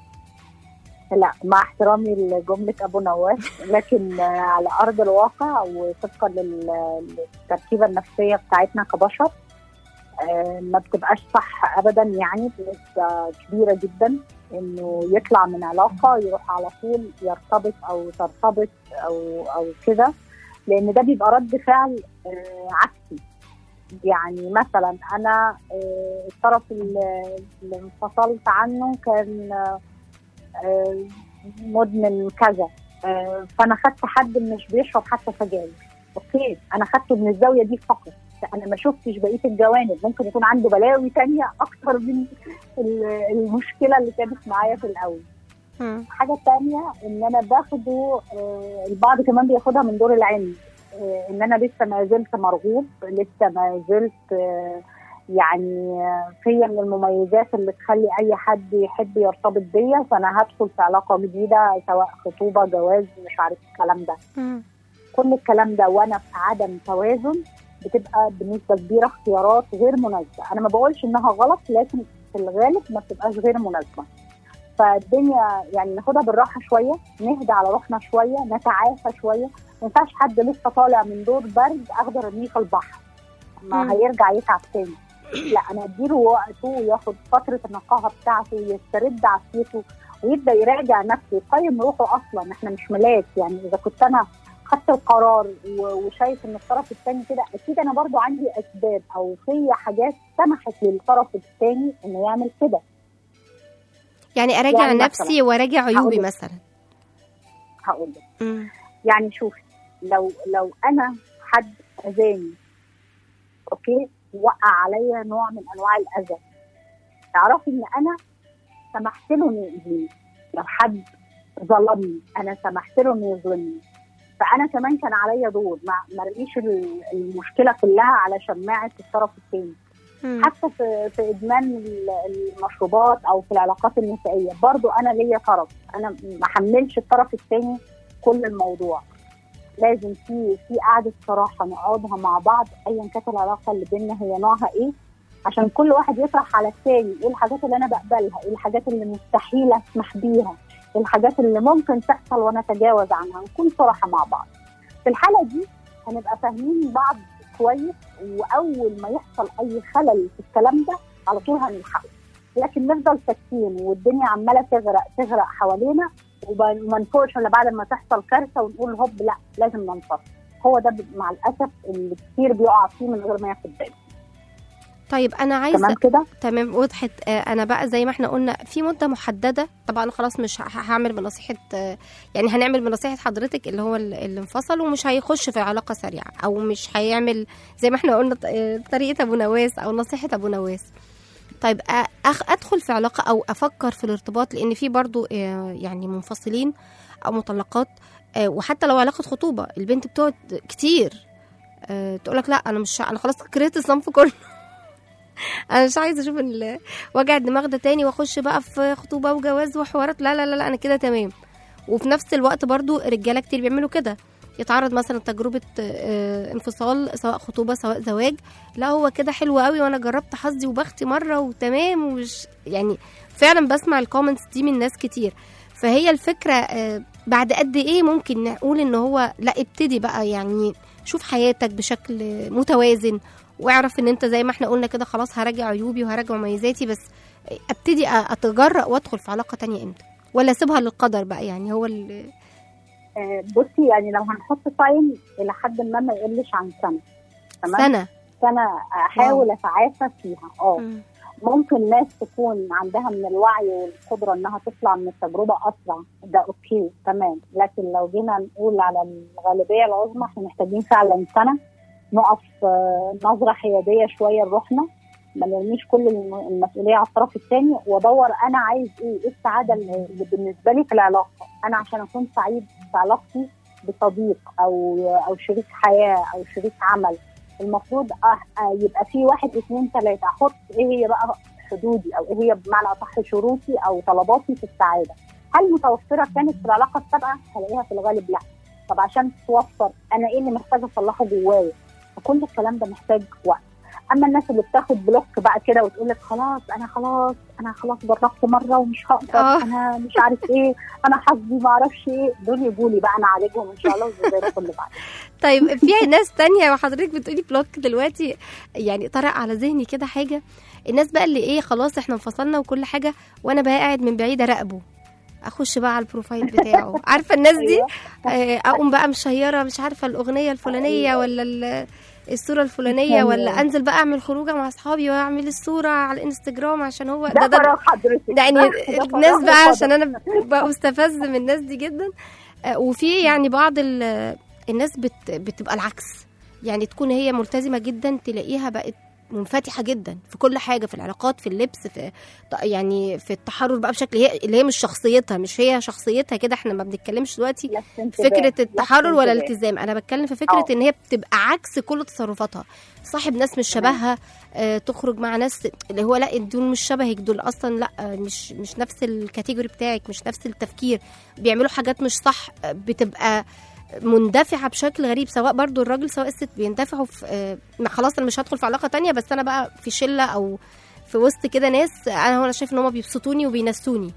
لا مع احترامي لجملة أبو نواس لكن آه، على أرض الواقع وطبقا لل- للتركيبة النفسية بتاعتنا كبشر آه، ما بتبقاش صح أبدا يعني بنسبة كبيرة جدا إنه يطلع من علاقة يروح على طول يرتبط أو ترتبط أو أو كده لأن ده بيبقى رد فعل آه، عكسي يعني مثلا أنا آه، الطرف اللي اللي انفصلت عنه كان آه، آه، مدمن كذا آه، فانا خدت حد مش بيشرب حتى سجاير اوكي انا خدته من الزاويه دي فقط انا ما شفتش بقيه الجوانب ممكن يكون عنده بلاوي تانية اكتر من ال- المشكله اللي كانت معايا في الاول مم. حاجه تانية ان انا باخده آه، البعض كمان بياخدها من دور العلم آه، ان انا لسه ما زلت مرغوب لسه ما زلت آه، يعني آه، فيا من المميزات اللي تخلي اي حد يحب يرتبط بيا فانا هدخل في علاقه جديده سواء خطوبه جواز مش عارف الكلام ده مم. كل الكلام ده وانا في عدم توازن بتبقى بنسبه كبيره اختيارات غير مناسبه انا ما بقولش انها غلط لكن في الغالب ما بتبقاش غير مناسبه فالدنيا يعني ناخدها بالراحه شويه نهدى على روحنا شويه نتعافى شويه ما ينفعش حد لسه طالع من دور برد اخضر ارميه في البحر مم. ما هيرجع يتعب تاني لا انا اديله وقته وياخد فتره النقاهه بتاعته ويسترد عافيته ويبدا يراجع نفسه يقيم روحه اصلا احنا مش ملاك يعني اذا كنت انا خدت القرار و- وشايف ان الطرف الثاني كده اكيد انا برضو عندي اسباب او في حاجات سمحت للطرف الثاني انه يعمل كده يعني أراجع يعني نفسي مثلاً، وأراجع عيوبي هقولك. مثلا هقول لك مم. يعني شوفي لو لو انا حد اذاني اوكي وقع عليا نوع من انواع الاذى تعرفي ان انا سمحت له انه يأذيني لو حد ظلمني انا سمحت له انه يظلمني فانا كمان كان عليا دور ما ما رميش ال- المشكله كلها على شماعه الطرف الثاني مم. حتى في في ادمان ال- المشروبات او في العلاقات النسائيه برضو انا ليا طرف انا ما حملش الطرف الثاني كل الموضوع لازم في في قعده صراحه نقعدها مع بعض ايا كانت العلاقه اللي بينا هي نوعها ايه عشان كل واحد يطرح على الثاني ايه الحاجات اللي انا بقبلها ايه الحاجات اللي مستحيل اسمح بيها ايه الحاجات اللي ممكن تحصل ونتجاوز عنها نكون صراحه مع بعض في الحاله دي هنبقى فاهمين بعض كويس واول ما يحصل اي خلل في الكلام ده على طول هنلحقه لكن نفضل ساكتين والدنيا عماله تغرق تغرق حوالينا وب- وما نفوقش الا بعد ما تحصل كارثه ونقول هوب لا لازم ننتصر هو ده ب- مع الاسف اللي كتير بيقع فيه من غير ما ياخد باله طيب انا عايزه تمام كده تمام وضحت آه، انا بقى زي ما احنا قلنا في مده محدده طبعا أنا خلاص مش ه- هعمل بنصيحه آه، يعني هنعمل بنصيحه حضرتك اللي هو ال- اللي انفصل ومش هيخش في علاقه سريعه او مش هيعمل زي ما احنا قلنا ط- آه، طريقه ابو نواس او نصيحه ابو نواس طيب آه، أخ ادخل في علاقه او افكر في الارتباط لان في برضو آه، يعني منفصلين او مطلقات آه، وحتى لو علاقه خطوبه البنت بتقعد كتير تقول لك لا انا مش انا خلاص كرهت الصنف كله انا مش عايزه اشوف ال- وجع الدماغ ده تاني واخش بقى في خطوبه وجواز وحوارات لا لا لا, لا انا كده تمام وفي نفس الوقت برضو رجاله كتير بيعملوا كده يتعرض مثلا تجربه آه، انفصال سواء خطوبه سواء زواج لا هو كده حلو قوي وانا جربت حظي وبختي مره وتمام ومش يعني فعلا بسمع الكومنتس دي من ناس كتير فهي الفكره آه، بعد قد ايه ممكن نقول ان هو لا ابتدي بقى يعني شوف حياتك بشكل متوازن واعرف ان انت زي ما احنا قلنا كده خلاص هراجع عيوبي وهراجع مميزاتي بس ابتدي أ- اتجرأ وادخل في علاقه تانية امتى ولا اسيبها للقدر بقى يعني هو ال- آه، بصي يعني لو هنحط تايم الى حد ما ما يقلش عن سنه تمام سنه سنه احاول اتعافى فيها اه مم. ممكن ناس تكون عندها من الوعي والقدره انها تطلع من التجربه اسرع ده اوكي تمام لكن لو جينا نقول على الغالبيه العظمى احنا محتاجين فعلا سنه نقف آه، نظره حياديه شويه لروحنا ما نرميش كل الم- المسؤوليه على الطرف الثاني وادور انا عايز ايه ايه السعاده اللي اللي بالنسبه لي في العلاقه انا عشان اكون سعيد في علاقتي بصديق او او شريك حياه او شريك عمل المفروض أه- آه، يبقى في واحد اثنين ثلاثه احط ايه هي بقى حدودي او ايه هي بمعنى اصح شروطي او طلباتي في السعاده هل متوفره كانت في العلاقه السابقه هلاقيها في الغالب لا طب عشان توفر انا ايه اللي محتاجه اصلحه جوايا فكل الكلام ده محتاج وقت اما الناس اللي بتاخد بلوك بقى كده وتقول لك خلاص انا خلاص انا خلاص جربت مره ومش هقدر آه. انا مش عارف ايه انا حظي ما اعرفش ايه دول يجوا لي بقى انا اعالجهم ان شاء الله وزي كل بعد طيب في ناس تانية وحضرتك بتقولي بلوك دلوقتي يعني طرق على ذهني كده حاجة الناس بقى اللي ايه خلاص احنا انفصلنا وكل حاجة وانا بقى قاعد من بعيد اراقبه اخش بقى على البروفايل بتاعه عارفه الناس دي أيوة. آه، اقوم بقى مشيره مش عارفه الاغنيه الفلانيه ولا ال- الصوره الفلانيه أيوة. ولا انزل بقى اعمل خروجه مع اصحابي واعمل الصوره على الانستجرام عشان هو ده فراغ حضرتك ده يعني ده الناس فراغ بقى وفضل. عشان انا بستفز من الناس دي جدا آه، وفي يعني بعض ال- الناس بت بتبقى العكس يعني تكون هي ملتزمه جدا تلاقيها بقت منفتحه جدا في كل حاجه في العلاقات في اللبس في ط- يعني في التحرر بقى بشكل هي اللي هي مش شخصيتها مش هي شخصيتها كده احنا ما بنتكلمش دلوقتي لفت انتباه. فكره لفت التحرر ولا انتباه. الالتزام انا بتكلم في فكره أه. ان هي بتبقى عكس كل تصرفاتها صاحب ناس مش تمام. شبهها آه تخرج مع ناس اللي هو لا دول مش شبهك دول اصلا لا آه، مش مش نفس الكاتيجوري بتاعك مش نفس التفكير بيعملوا حاجات مش صح آه، بتبقى مندفعه بشكل غريب سواء برضو الراجل سواء الست بيندفعوا في آه، ما خلاص انا مش هدخل في علاقه تانية بس انا بقى في شله او في وسط كده ناس انا هو انا شايف ان هم بيبسطوني وبينسوني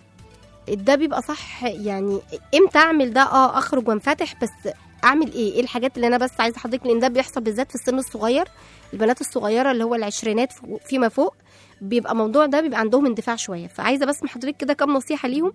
ده بيبقى صح يعني امتى اعمل ده اه اخرج وانفتح بس اعمل ايه ايه الحاجات اللي انا بس عايزه حضرتك لان ده بيحصل بالذات في السن الصغير البنات الصغيره اللي هو العشرينات فيما فوق بيبقى موضوع ده بيبقى عندهم اندفاع شويه فعايزه بس من حضرتك كده كام نصيحه ليهم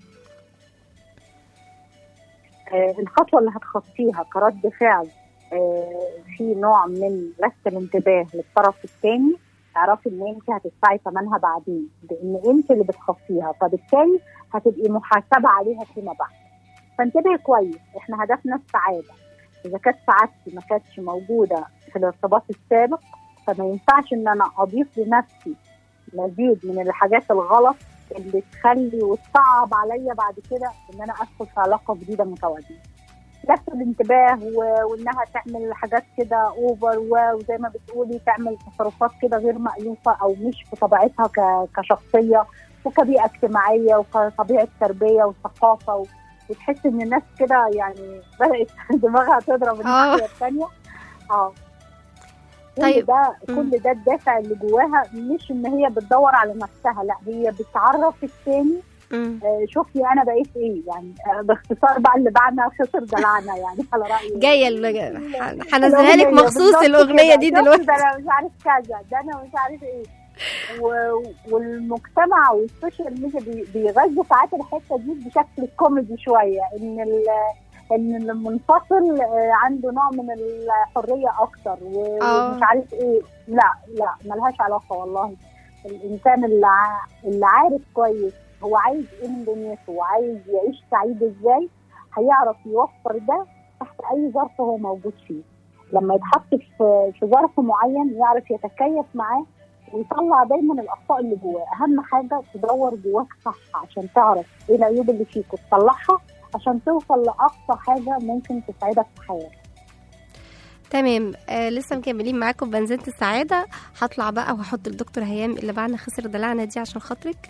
آه، الخطوه اللي هتخطيها كرد فعل آه، في نوع من لفت الانتباه للطرف الثاني اعرفي ان انت هتدفعي ثمنها بعدين لان انت اللي بتخطيها فبالتالي هتبقي محاسبه عليها فيما بعد فانتبهي كويس احنا هدفنا السعاده اذا كانت سعادتي ما كانتش موجوده في الارتباط السابق فما ينفعش ان انا اضيف لنفسي مزيد من الحاجات الغلط اللي تخلي وتصعب عليا بعد كده ان انا ادخل في علاقه جديده متوازنه. لفت الانتباه و- وانها تعمل حاجات كده اوفر وزي ما بتقولي تعمل تصرفات كده غير مألوفه او مش في طبيعتها ك- كشخصيه وكبيئه اجتماعيه وكطبيعه تربيه وثقافه و- وتحس ان الناس كده يعني بدات دماغها تضرب الناحيه الثانيه اه كل طيب. ده مم. كل ده الدافع اللي جواها مش ان هي بتدور على نفسها لا هي بتعرف التاني مم. آه، شوفي انا بقيت ايه يعني آه، باختصار بقى اللي بعنا خسر دلعنا يعني على رايي جايه ال- هنزلها لك الأغنية مخصوص بالظبط الاغنيه كده. دي شفت دلوقتي ده انا مش عارف كذا ده انا مش عارف ايه و- والمجتمع والسوشيال ميديا بي- بيغذوا ساعات الحته دي بشكل كوميدي شويه ان ال- ان المنفصل آه، عنده نوع من الحريه اكتر و- آه. ومش عارف ايه لا لا ملهاش علاقه والله الانسان اللي ع- اللي عارف كويس هو عايز ايه من دنيته وعايز يعيش سعيد ازاي هيعرف يوفر ده تحت اي ظرف هو موجود فيه لما يتحط في في ظرف معين يعرف يتكيف معاه ويطلع دايما الاخطاء اللي جواه اهم حاجه تدور جواك صح عشان تعرف ايه العيوب اللي فيك وتصلحها عشان توصل لاقصى حاجه ممكن تسعدك في حياتك تمام آه لسه مكملين معاكم بنزينة السعادة هطلع بقى وهحط الدكتور هيام اللي بعنا خسر دلعنا دي عشان خاطرك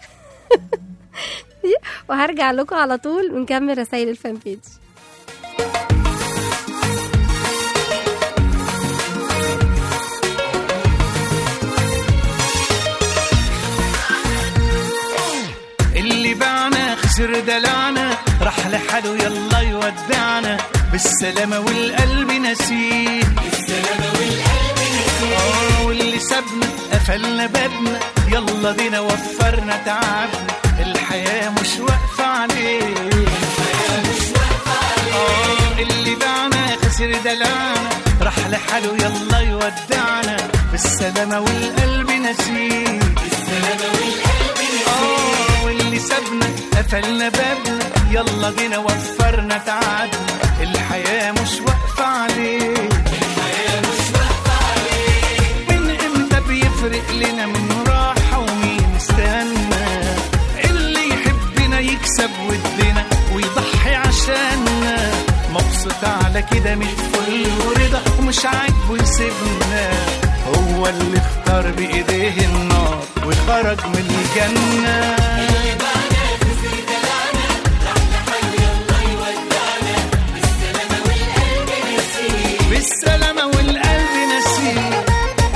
وهرجع لكم على طول ونكمل رسائل الفان بيج اللي باعنا خسر دلعنا راح لحاله يلا يودعنا بالسلامة والقلب نسيه بالسلامة والقلب نسيه واللي سابنا قفلنا بابنا يلا بينا وفرنا تعبنا الحياة مش واقفة عليه الحياة مش واقفة عليه اللي باعنا خسر دلعنا راح لحاله يلا يودعنا بالسلامة والقلب نسيه بالسلامة والقلب نسيه آه واللي سابنا قفلنا بابنا يلا بينا وفرنا تعبنا الحياة مش واقفة عليه الحياة مش واقفة عليه من امتى بيفرق لنا من راحة ومين استنى اللي يحبنا يكسب ودنا ويضحي عشاننا مبسوط على كده من الفل ورضا ومش عاجبه يسيبنا هو اللي اختار بايديه النار وخرج من الجنه بالسلامة والقلب نسيه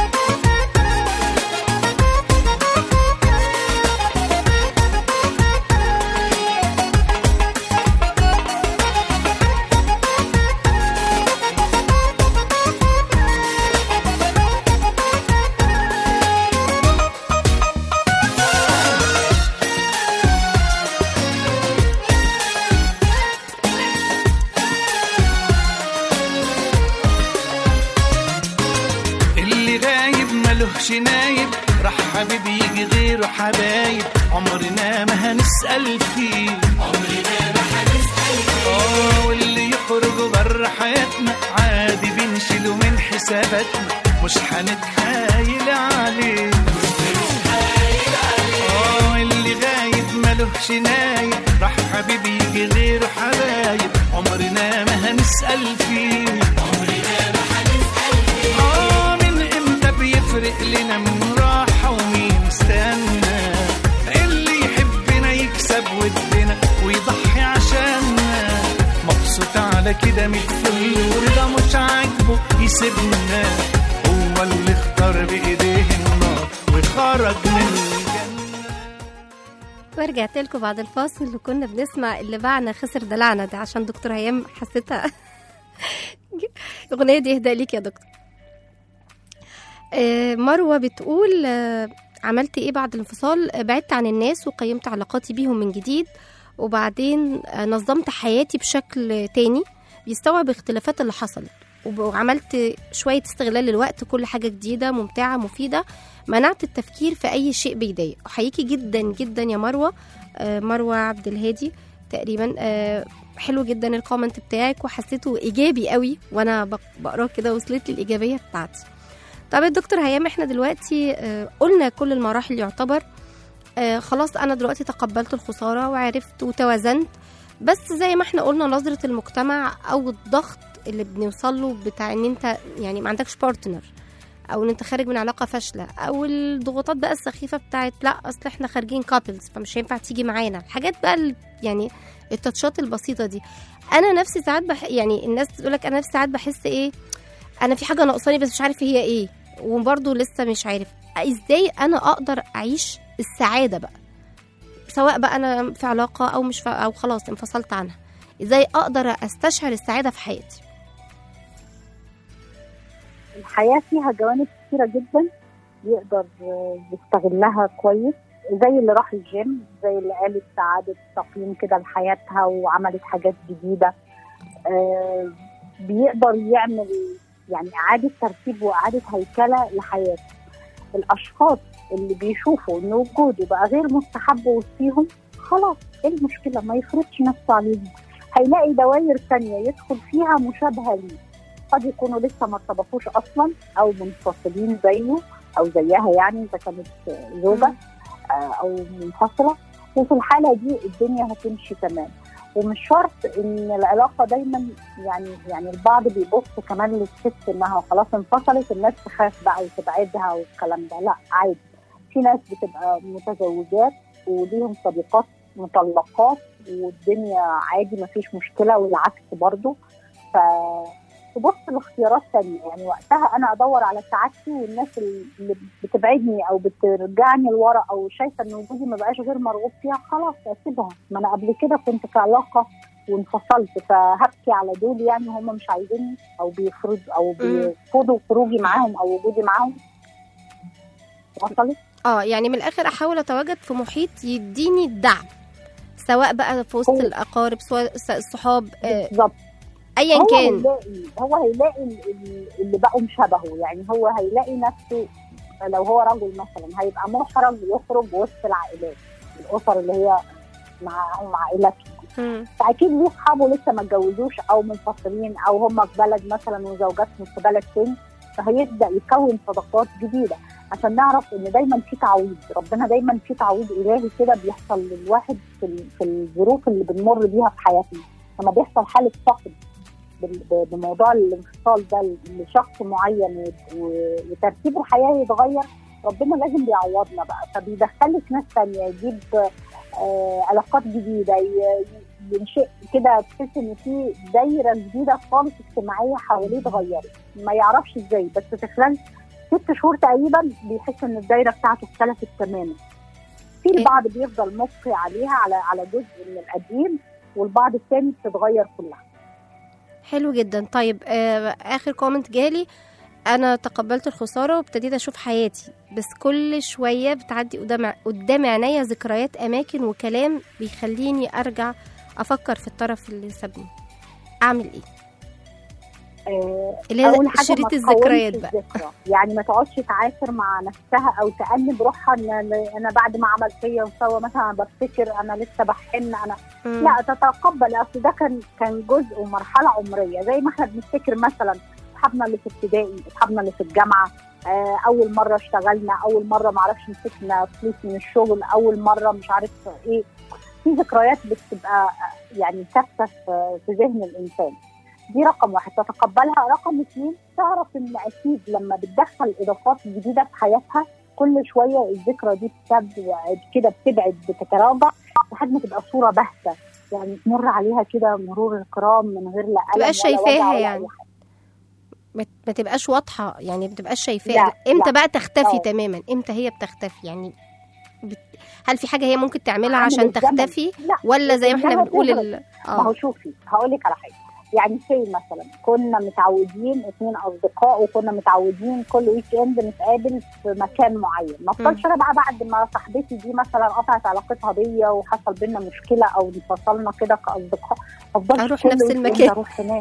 اللي غايب ملهش نايب راح حبيبي يجي غيره حبايب عمرنا ما هنسأل فيه عمرنا ما هنسأل فيه اه واللي يخرج بره حياتنا عادي بنشيله من حساباتنا مش هنتحايل عليه اه اللي غايب ملهش نايب راح حبيبي يجي غيره حبايب عمرنا ما هنسأل فيه آه من امتى بيفرق لنا من راحة ومين استنى اللي يحبنا يكسب ودنا ويضحي عشاننا مبسوط على كده متفل ورضا مش عاجبه يسيبنا هو اللي اختار بايديه النار وخرج من الجنة ورجعت لكم بعد الفاصل وكنا بنسمع اللي باعنا خسر دلعنا ده عشان دكتور هيام حسيتها الأغنية دي إهداء ليك يا دكتور آه، مروة بتقول آه، عملت إيه بعد الانفصال آه، بعدت عن الناس وقيمت علاقاتي بيهم من جديد وبعدين آه، نظمت حياتي بشكل تاني بيستوعب الاختلافات اللي حصلت وب- وعملت شوية استغلال للوقت كل حاجة جديدة ممتعة مفيدة منعت التفكير في أي شيء بيضايق أحييكي جدا جدا يا مروة آه، مروة عبد الهادي تقريبا آه، حلو جدا الكومنت بتاعك وحسيته ايجابي قوي وانا بق- بقراه كده وصلت لي الايجابيه بتاعتي طب يا دكتور هيام احنا دلوقتي آه، قلنا كل المراحل يعتبر آه، خلاص انا دلوقتي تقبلت الخساره وعرفت وتوازنت بس زي ما احنا قلنا نظره المجتمع او الضغط اللي بنوصل له بتاع ان انت يعني ما عندكش بارتنر او ان انت خارج من علاقه فاشله او الضغوطات بقى السخيفه بتاعت لا اصل احنا خارجين كابلز فمش هينفع تيجي معانا الحاجات بقى ال- يعني التاتشات البسيطه دي انا نفسي ساعات بح... يعني الناس تقول لك انا نفسي ساعات بحس ايه انا في حاجه ناقصاني بس مش عارف هي ايه وبرضه لسه مش عارف ازاي انا اقدر اعيش السعاده بقى سواء بقى انا في علاقه او مش في... او خلاص انفصلت عنها ازاي اقدر استشعر السعاده في حياتي الحياه فيها جوانب كثيره جدا بيقدر آه، يستغلها كويس زي اللي راح الجيم زي اللي قالت عادت تقييم كده لحياتها وعملت حاجات جديدة آه، بيقدر يعمل يعني إعادة ترتيب وإعادة هيكلة لحياته الأشخاص اللي بيشوفوا إن وجوده بقى غير مستحب وسطيهم خلاص إيه المشكلة ما يفرضش نفسه عليهم هيلاقي دوائر تانية يدخل فيها مشابهة ليه قد يكونوا لسه ما ارتبطوش أصلا أو منفصلين زيه أو زيها يعني إذا كانت زوجة آه، او منفصله وفي الحاله دي الدنيا هتمشي تمام ومش شرط ان العلاقه دايما يعني يعني البعض بيبص كمان للست انها خلاص انفصلت الناس تخاف بقى وتبعدها والكلام ده لا عادي في ناس بتبقى متزوجات وليهم صديقات مطلقات والدنيا عادي مفيش مشكله والعكس برضه ف تبص لاختيارات تانية يعني وقتها انا ادور على سعادتي والناس اللي بتبعدني او بترجعني لورا او شايفه ان وجودي ما بقاش غير مرغوب فيها خلاص اسيبها ما انا قبل كده كنت في علاقه وانفصلت فهبكي على دول يعني هم مش عايزيني او بيفرضوا او بيرفضوا خروجي معاهم او وجودي معاهم وصلت اه يعني من الاخر احاول اتواجد في محيط يديني الدعم سواء بقى في وسط هو- الأقارب سواء الصحاب آه، بالظبط أيا هو كان هيلاقي هو هيلاقي ال- ال- اللي بقوا شبهه يعني هو هيلاقي نفسه لو هو رجل مثلا هيبقى محرج يخرج وسط العائلات الاسر اللي هي معاهم عائلته مم. فاكيد ليه اصحابه لسه ما اتجوزوش او منفصلين او هم في بلد مثلا وزوجاتهم في بلد تاني فهيبدا يكون صداقات جديده عشان نعرف ان دايما في تعويض ربنا دايما في تعويض الهي كده بيحصل للواحد في, ال- في الظروف اللي بنمر بيها في حياتنا لما بيحصل حاله فقد بال- ب- بموضوع الانفصال ده لشخص معين و- و- وترتيب الحياه يتغير ربنا لازم بيعوضنا بقى فبيدخلك ناس تانية يجيب آه علاقات جديده ي- ينشئ كده تحس ان في دايره جديده خالص اجتماعيه حواليه اتغيرت ما يعرفش ازاي بس في خلال ست شهور تقريبا بيحس ان الدايره بتاعته اختلفت تماما في إيه؟ البعض بيفضل مبقي عليها على على جزء من القديم والبعض الثاني بتتغير كلها حلو جدا طيب آه اخر كومنت جالي انا تقبلت الخساره وابتديت اشوف حياتي بس كل شويه بتعدي قدام قدام عينيا ذكريات اماكن وكلام بيخليني ارجع افكر في الطرف اللي سابني اعمل ايه آه، اللي هي اول حاجه شريط ما الذكريات تقومش بقى الذكرى يعني ما تقعدش تعافر مع نفسها او تأنب روحها ان أنا- انا بعد ما عمل فيا وسوى مثلا أنا بفتكر انا لسه بحن انا مم. لا تتقبل اصل ده كان كان جزء ومرحله عمريه زي ما احنا بنفتكر مثلا اصحابنا اللي في ابتدائي اصحابنا اللي في الجامعه آه، اول مره اشتغلنا اول مره ما اعرفش مسكنا فلوس من الشغل اول مره مش عارف ايه في ذكريات بتبقى آه، يعني ثابته في في ذهن الانسان دي رقم واحد تتقبلها رقم اثنين تعرف ان اكيد لما بتدخل اضافات جديده في حياتها كل شويه الذكرى دي بتبعد كده بتبعد بتتراجع لحد ما تبقى صوره باهته يعني تمر عليها كده مرور الكرام من غير لا ألم تبقاش ولا وجع شايفاها ولا يعني. أي حاجة. ما ما تبقاش واضحه يعني ما تبقاش شايفاها لا، امتى لا. بقى تختفي أه. تماما امتى هي بتختفي يعني بت... هل في حاجه هي ممكن تعملها عامل عشان الزمن. تختفي لا ولا زي ما احنا إنها بنقول تهرب. ال... ما هو اه شوفي هقول لك على حاجه يعني سي مثلا كنا متعودين اثنين اصدقاء وكنا متعودين كل ويك اند نتقابل في مكان معين ما افضلش انا بقى بعد ما صاحبتي دي مثلا قطعت علاقتها بيا وحصل بينا مشكله او انفصلنا كده كاصدقاء افضل أروح كل نفس week end المكان. اروح هناك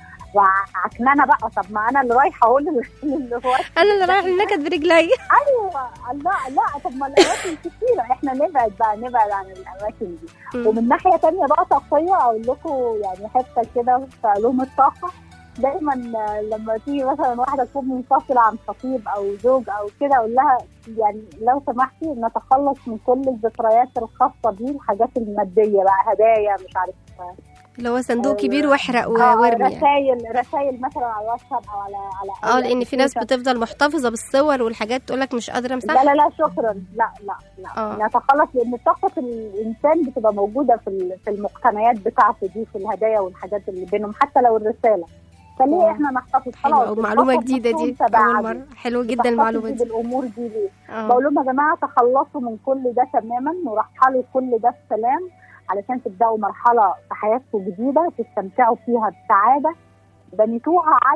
وعكنانه بقى طب ما انا اللي رايحه اقول اللي هو انا اللي رايح النكد برجلي ايوه لا لا طب ما الاماكن كتيره احنا نبعد بقى نبعد عن الاماكن دي مم. ومن ناحيه تانية بقى طاقيه اقول لكم يعني حته كده في علوم الطاقه دايما لما تيجي مثلا واحده تكون منفصله عن خطيب او زوج او كده اقول لها يعني لو سمحتي نتخلص من كل الذكريات الخاصه بيه الحاجات الماديه بقى هدايا مش عارف اللي هو صندوق آه، كبير واحرق و- وارمي يعني. رسائل رسائل مثلا على الواتساب او على على اه أي لان في ناس application. بتفضل محتفظه بالصور والحاجات تقول لك مش قادره لا امسحها لا لا شكرا لا لا لا آه. نتخلص لان طاقه الانسان بتبقى موجوده في ال- في المقتنيات بتاعته دي في الهدايا والحاجات اللي بينهم حتى لو الرساله فليه آه. احنا نحتفظ حلوة خلاص معلومه بنفكر جديده نفسهم دي تبعا. اول مره حلوه جدا بتحتفظ المعلومه دي دي بالامور دي ليه اه بقول لهم يا جماعه تخلصوا من كل ده تماما ورحلوا كل ده بسلام علشان تبداوا مرحله في حياتكم جديده تستمتعوا فيها بسعاده بنيتوها على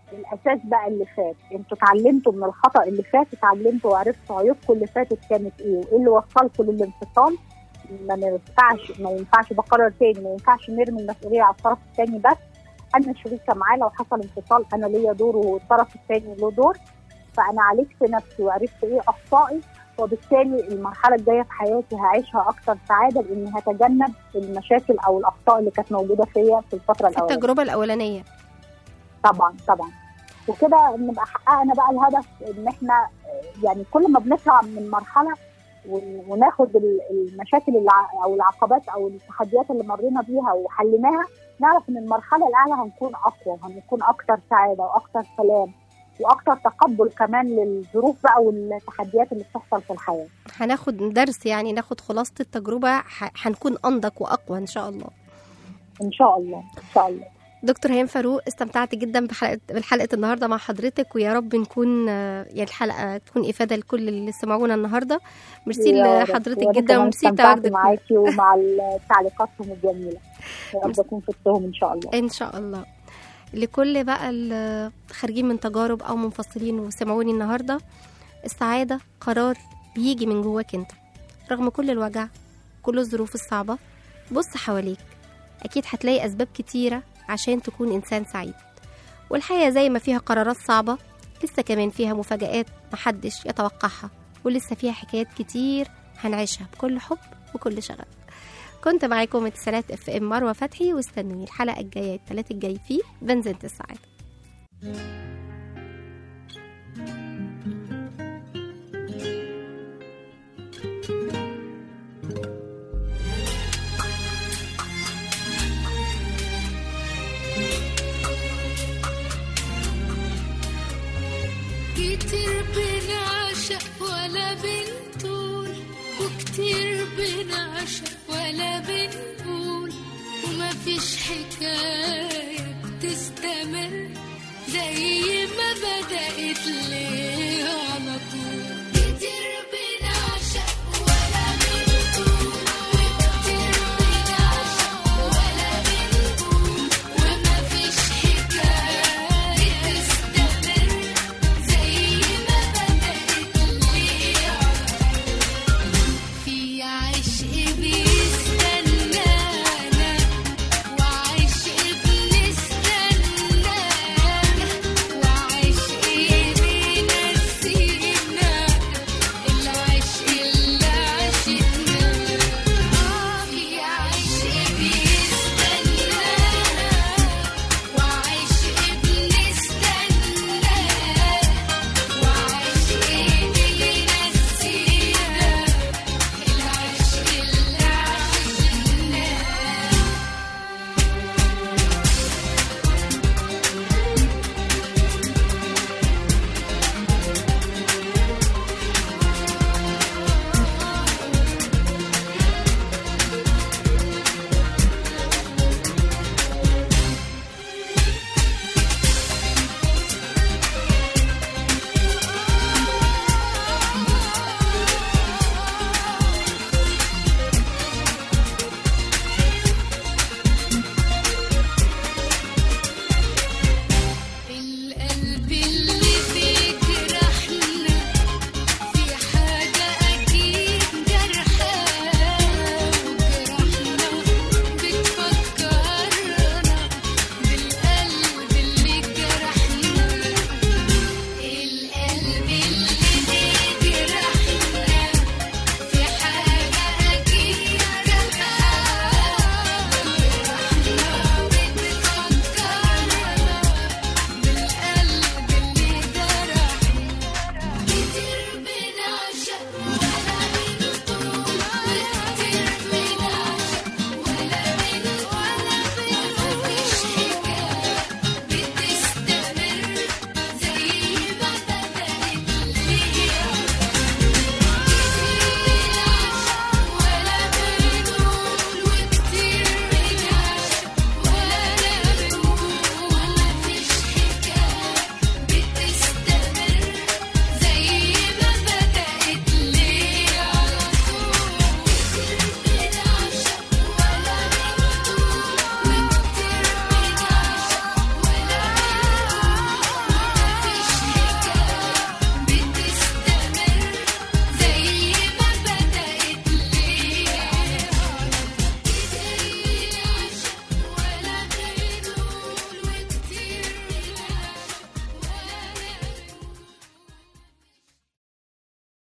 الاساس بقى اللي فات انتوا اتعلمتوا من الخطا اللي فات اتعلمتوا وعرفتوا عيوبكم اللي فاتت كانت ايه وايه اللي وصلكم للانفصال ما ينفعش ما ينفعش بقرر تاني ما ينفعش نرمي المسؤوليه على الطرف الثاني بس انا شريكه معاه لو حصل انفصال انا ليا دور والطرف الثاني له دور فانا عالجت نفسي وعرفت ايه اخطائي وبالتالي المرحله الجايه في حياتي هعيشها اكثر سعاده لاني هتجنب المشاكل او الاخطاء اللي كانت موجوده فيا في الفتره في الاولانيه التجربه الاولانيه طبعا طبعا وكده نبقى حققنا بقى الهدف ان احنا آه، يعني كل ما بنطلع من مرحله ون- وناخد ال- المشاكل الع- او العقبات او التحديات اللي مرينا بيها وحليناها نعرف ان المرحله الاعلى هنكون اقوى هنكون اكثر سعاده واكثر سلام واكثر تقبل كمان للظروف بقى والتحديات اللي بتحصل في الحياه هناخد درس يعني ناخد خلاصه التجربه ح- هنكون انضج واقوى ان شاء الله ان شاء الله ان شاء الله دكتور هيام فاروق استمتعت جدا بحلقه بالحلقه النهارده مع حضرتك ويا رب نكون آه، يعني الحلقه تكون افاده لكل اللي سمعونا النهارده ميرسي يا رب. لحضرتك وأنا جدا كمان وميرسي استمتعت بتواجدك معاكي ومع تعليقاتهم الجميله يا رب اكون فدتهم ان شاء الله ان شاء الله لكل بقى اللي خارجين من تجارب او منفصلين وسمعوني النهارده السعاده قرار بيجي من جواك انت رغم كل الوجع كل الظروف الصعبه بص حواليك اكيد هتلاقي اسباب كتيره عشان تكون انسان سعيد والحياه زي ما فيها قرارات صعبه لسه كمان فيها مفاجآت محدش يتوقعها ولسه فيها حكايات كتير هنعيشها بكل حب وكل شغف كنت معاكم اتصالات اف ام مروه فتحي واستنوني الحلقه الجايه الثلاث الجاي فيه بنزينة السعاده كتير بنعشق ولا بنطول وكتير بنعشق ولا بنقول وما فيش حكاية بتستمر زي ما بدأت ليه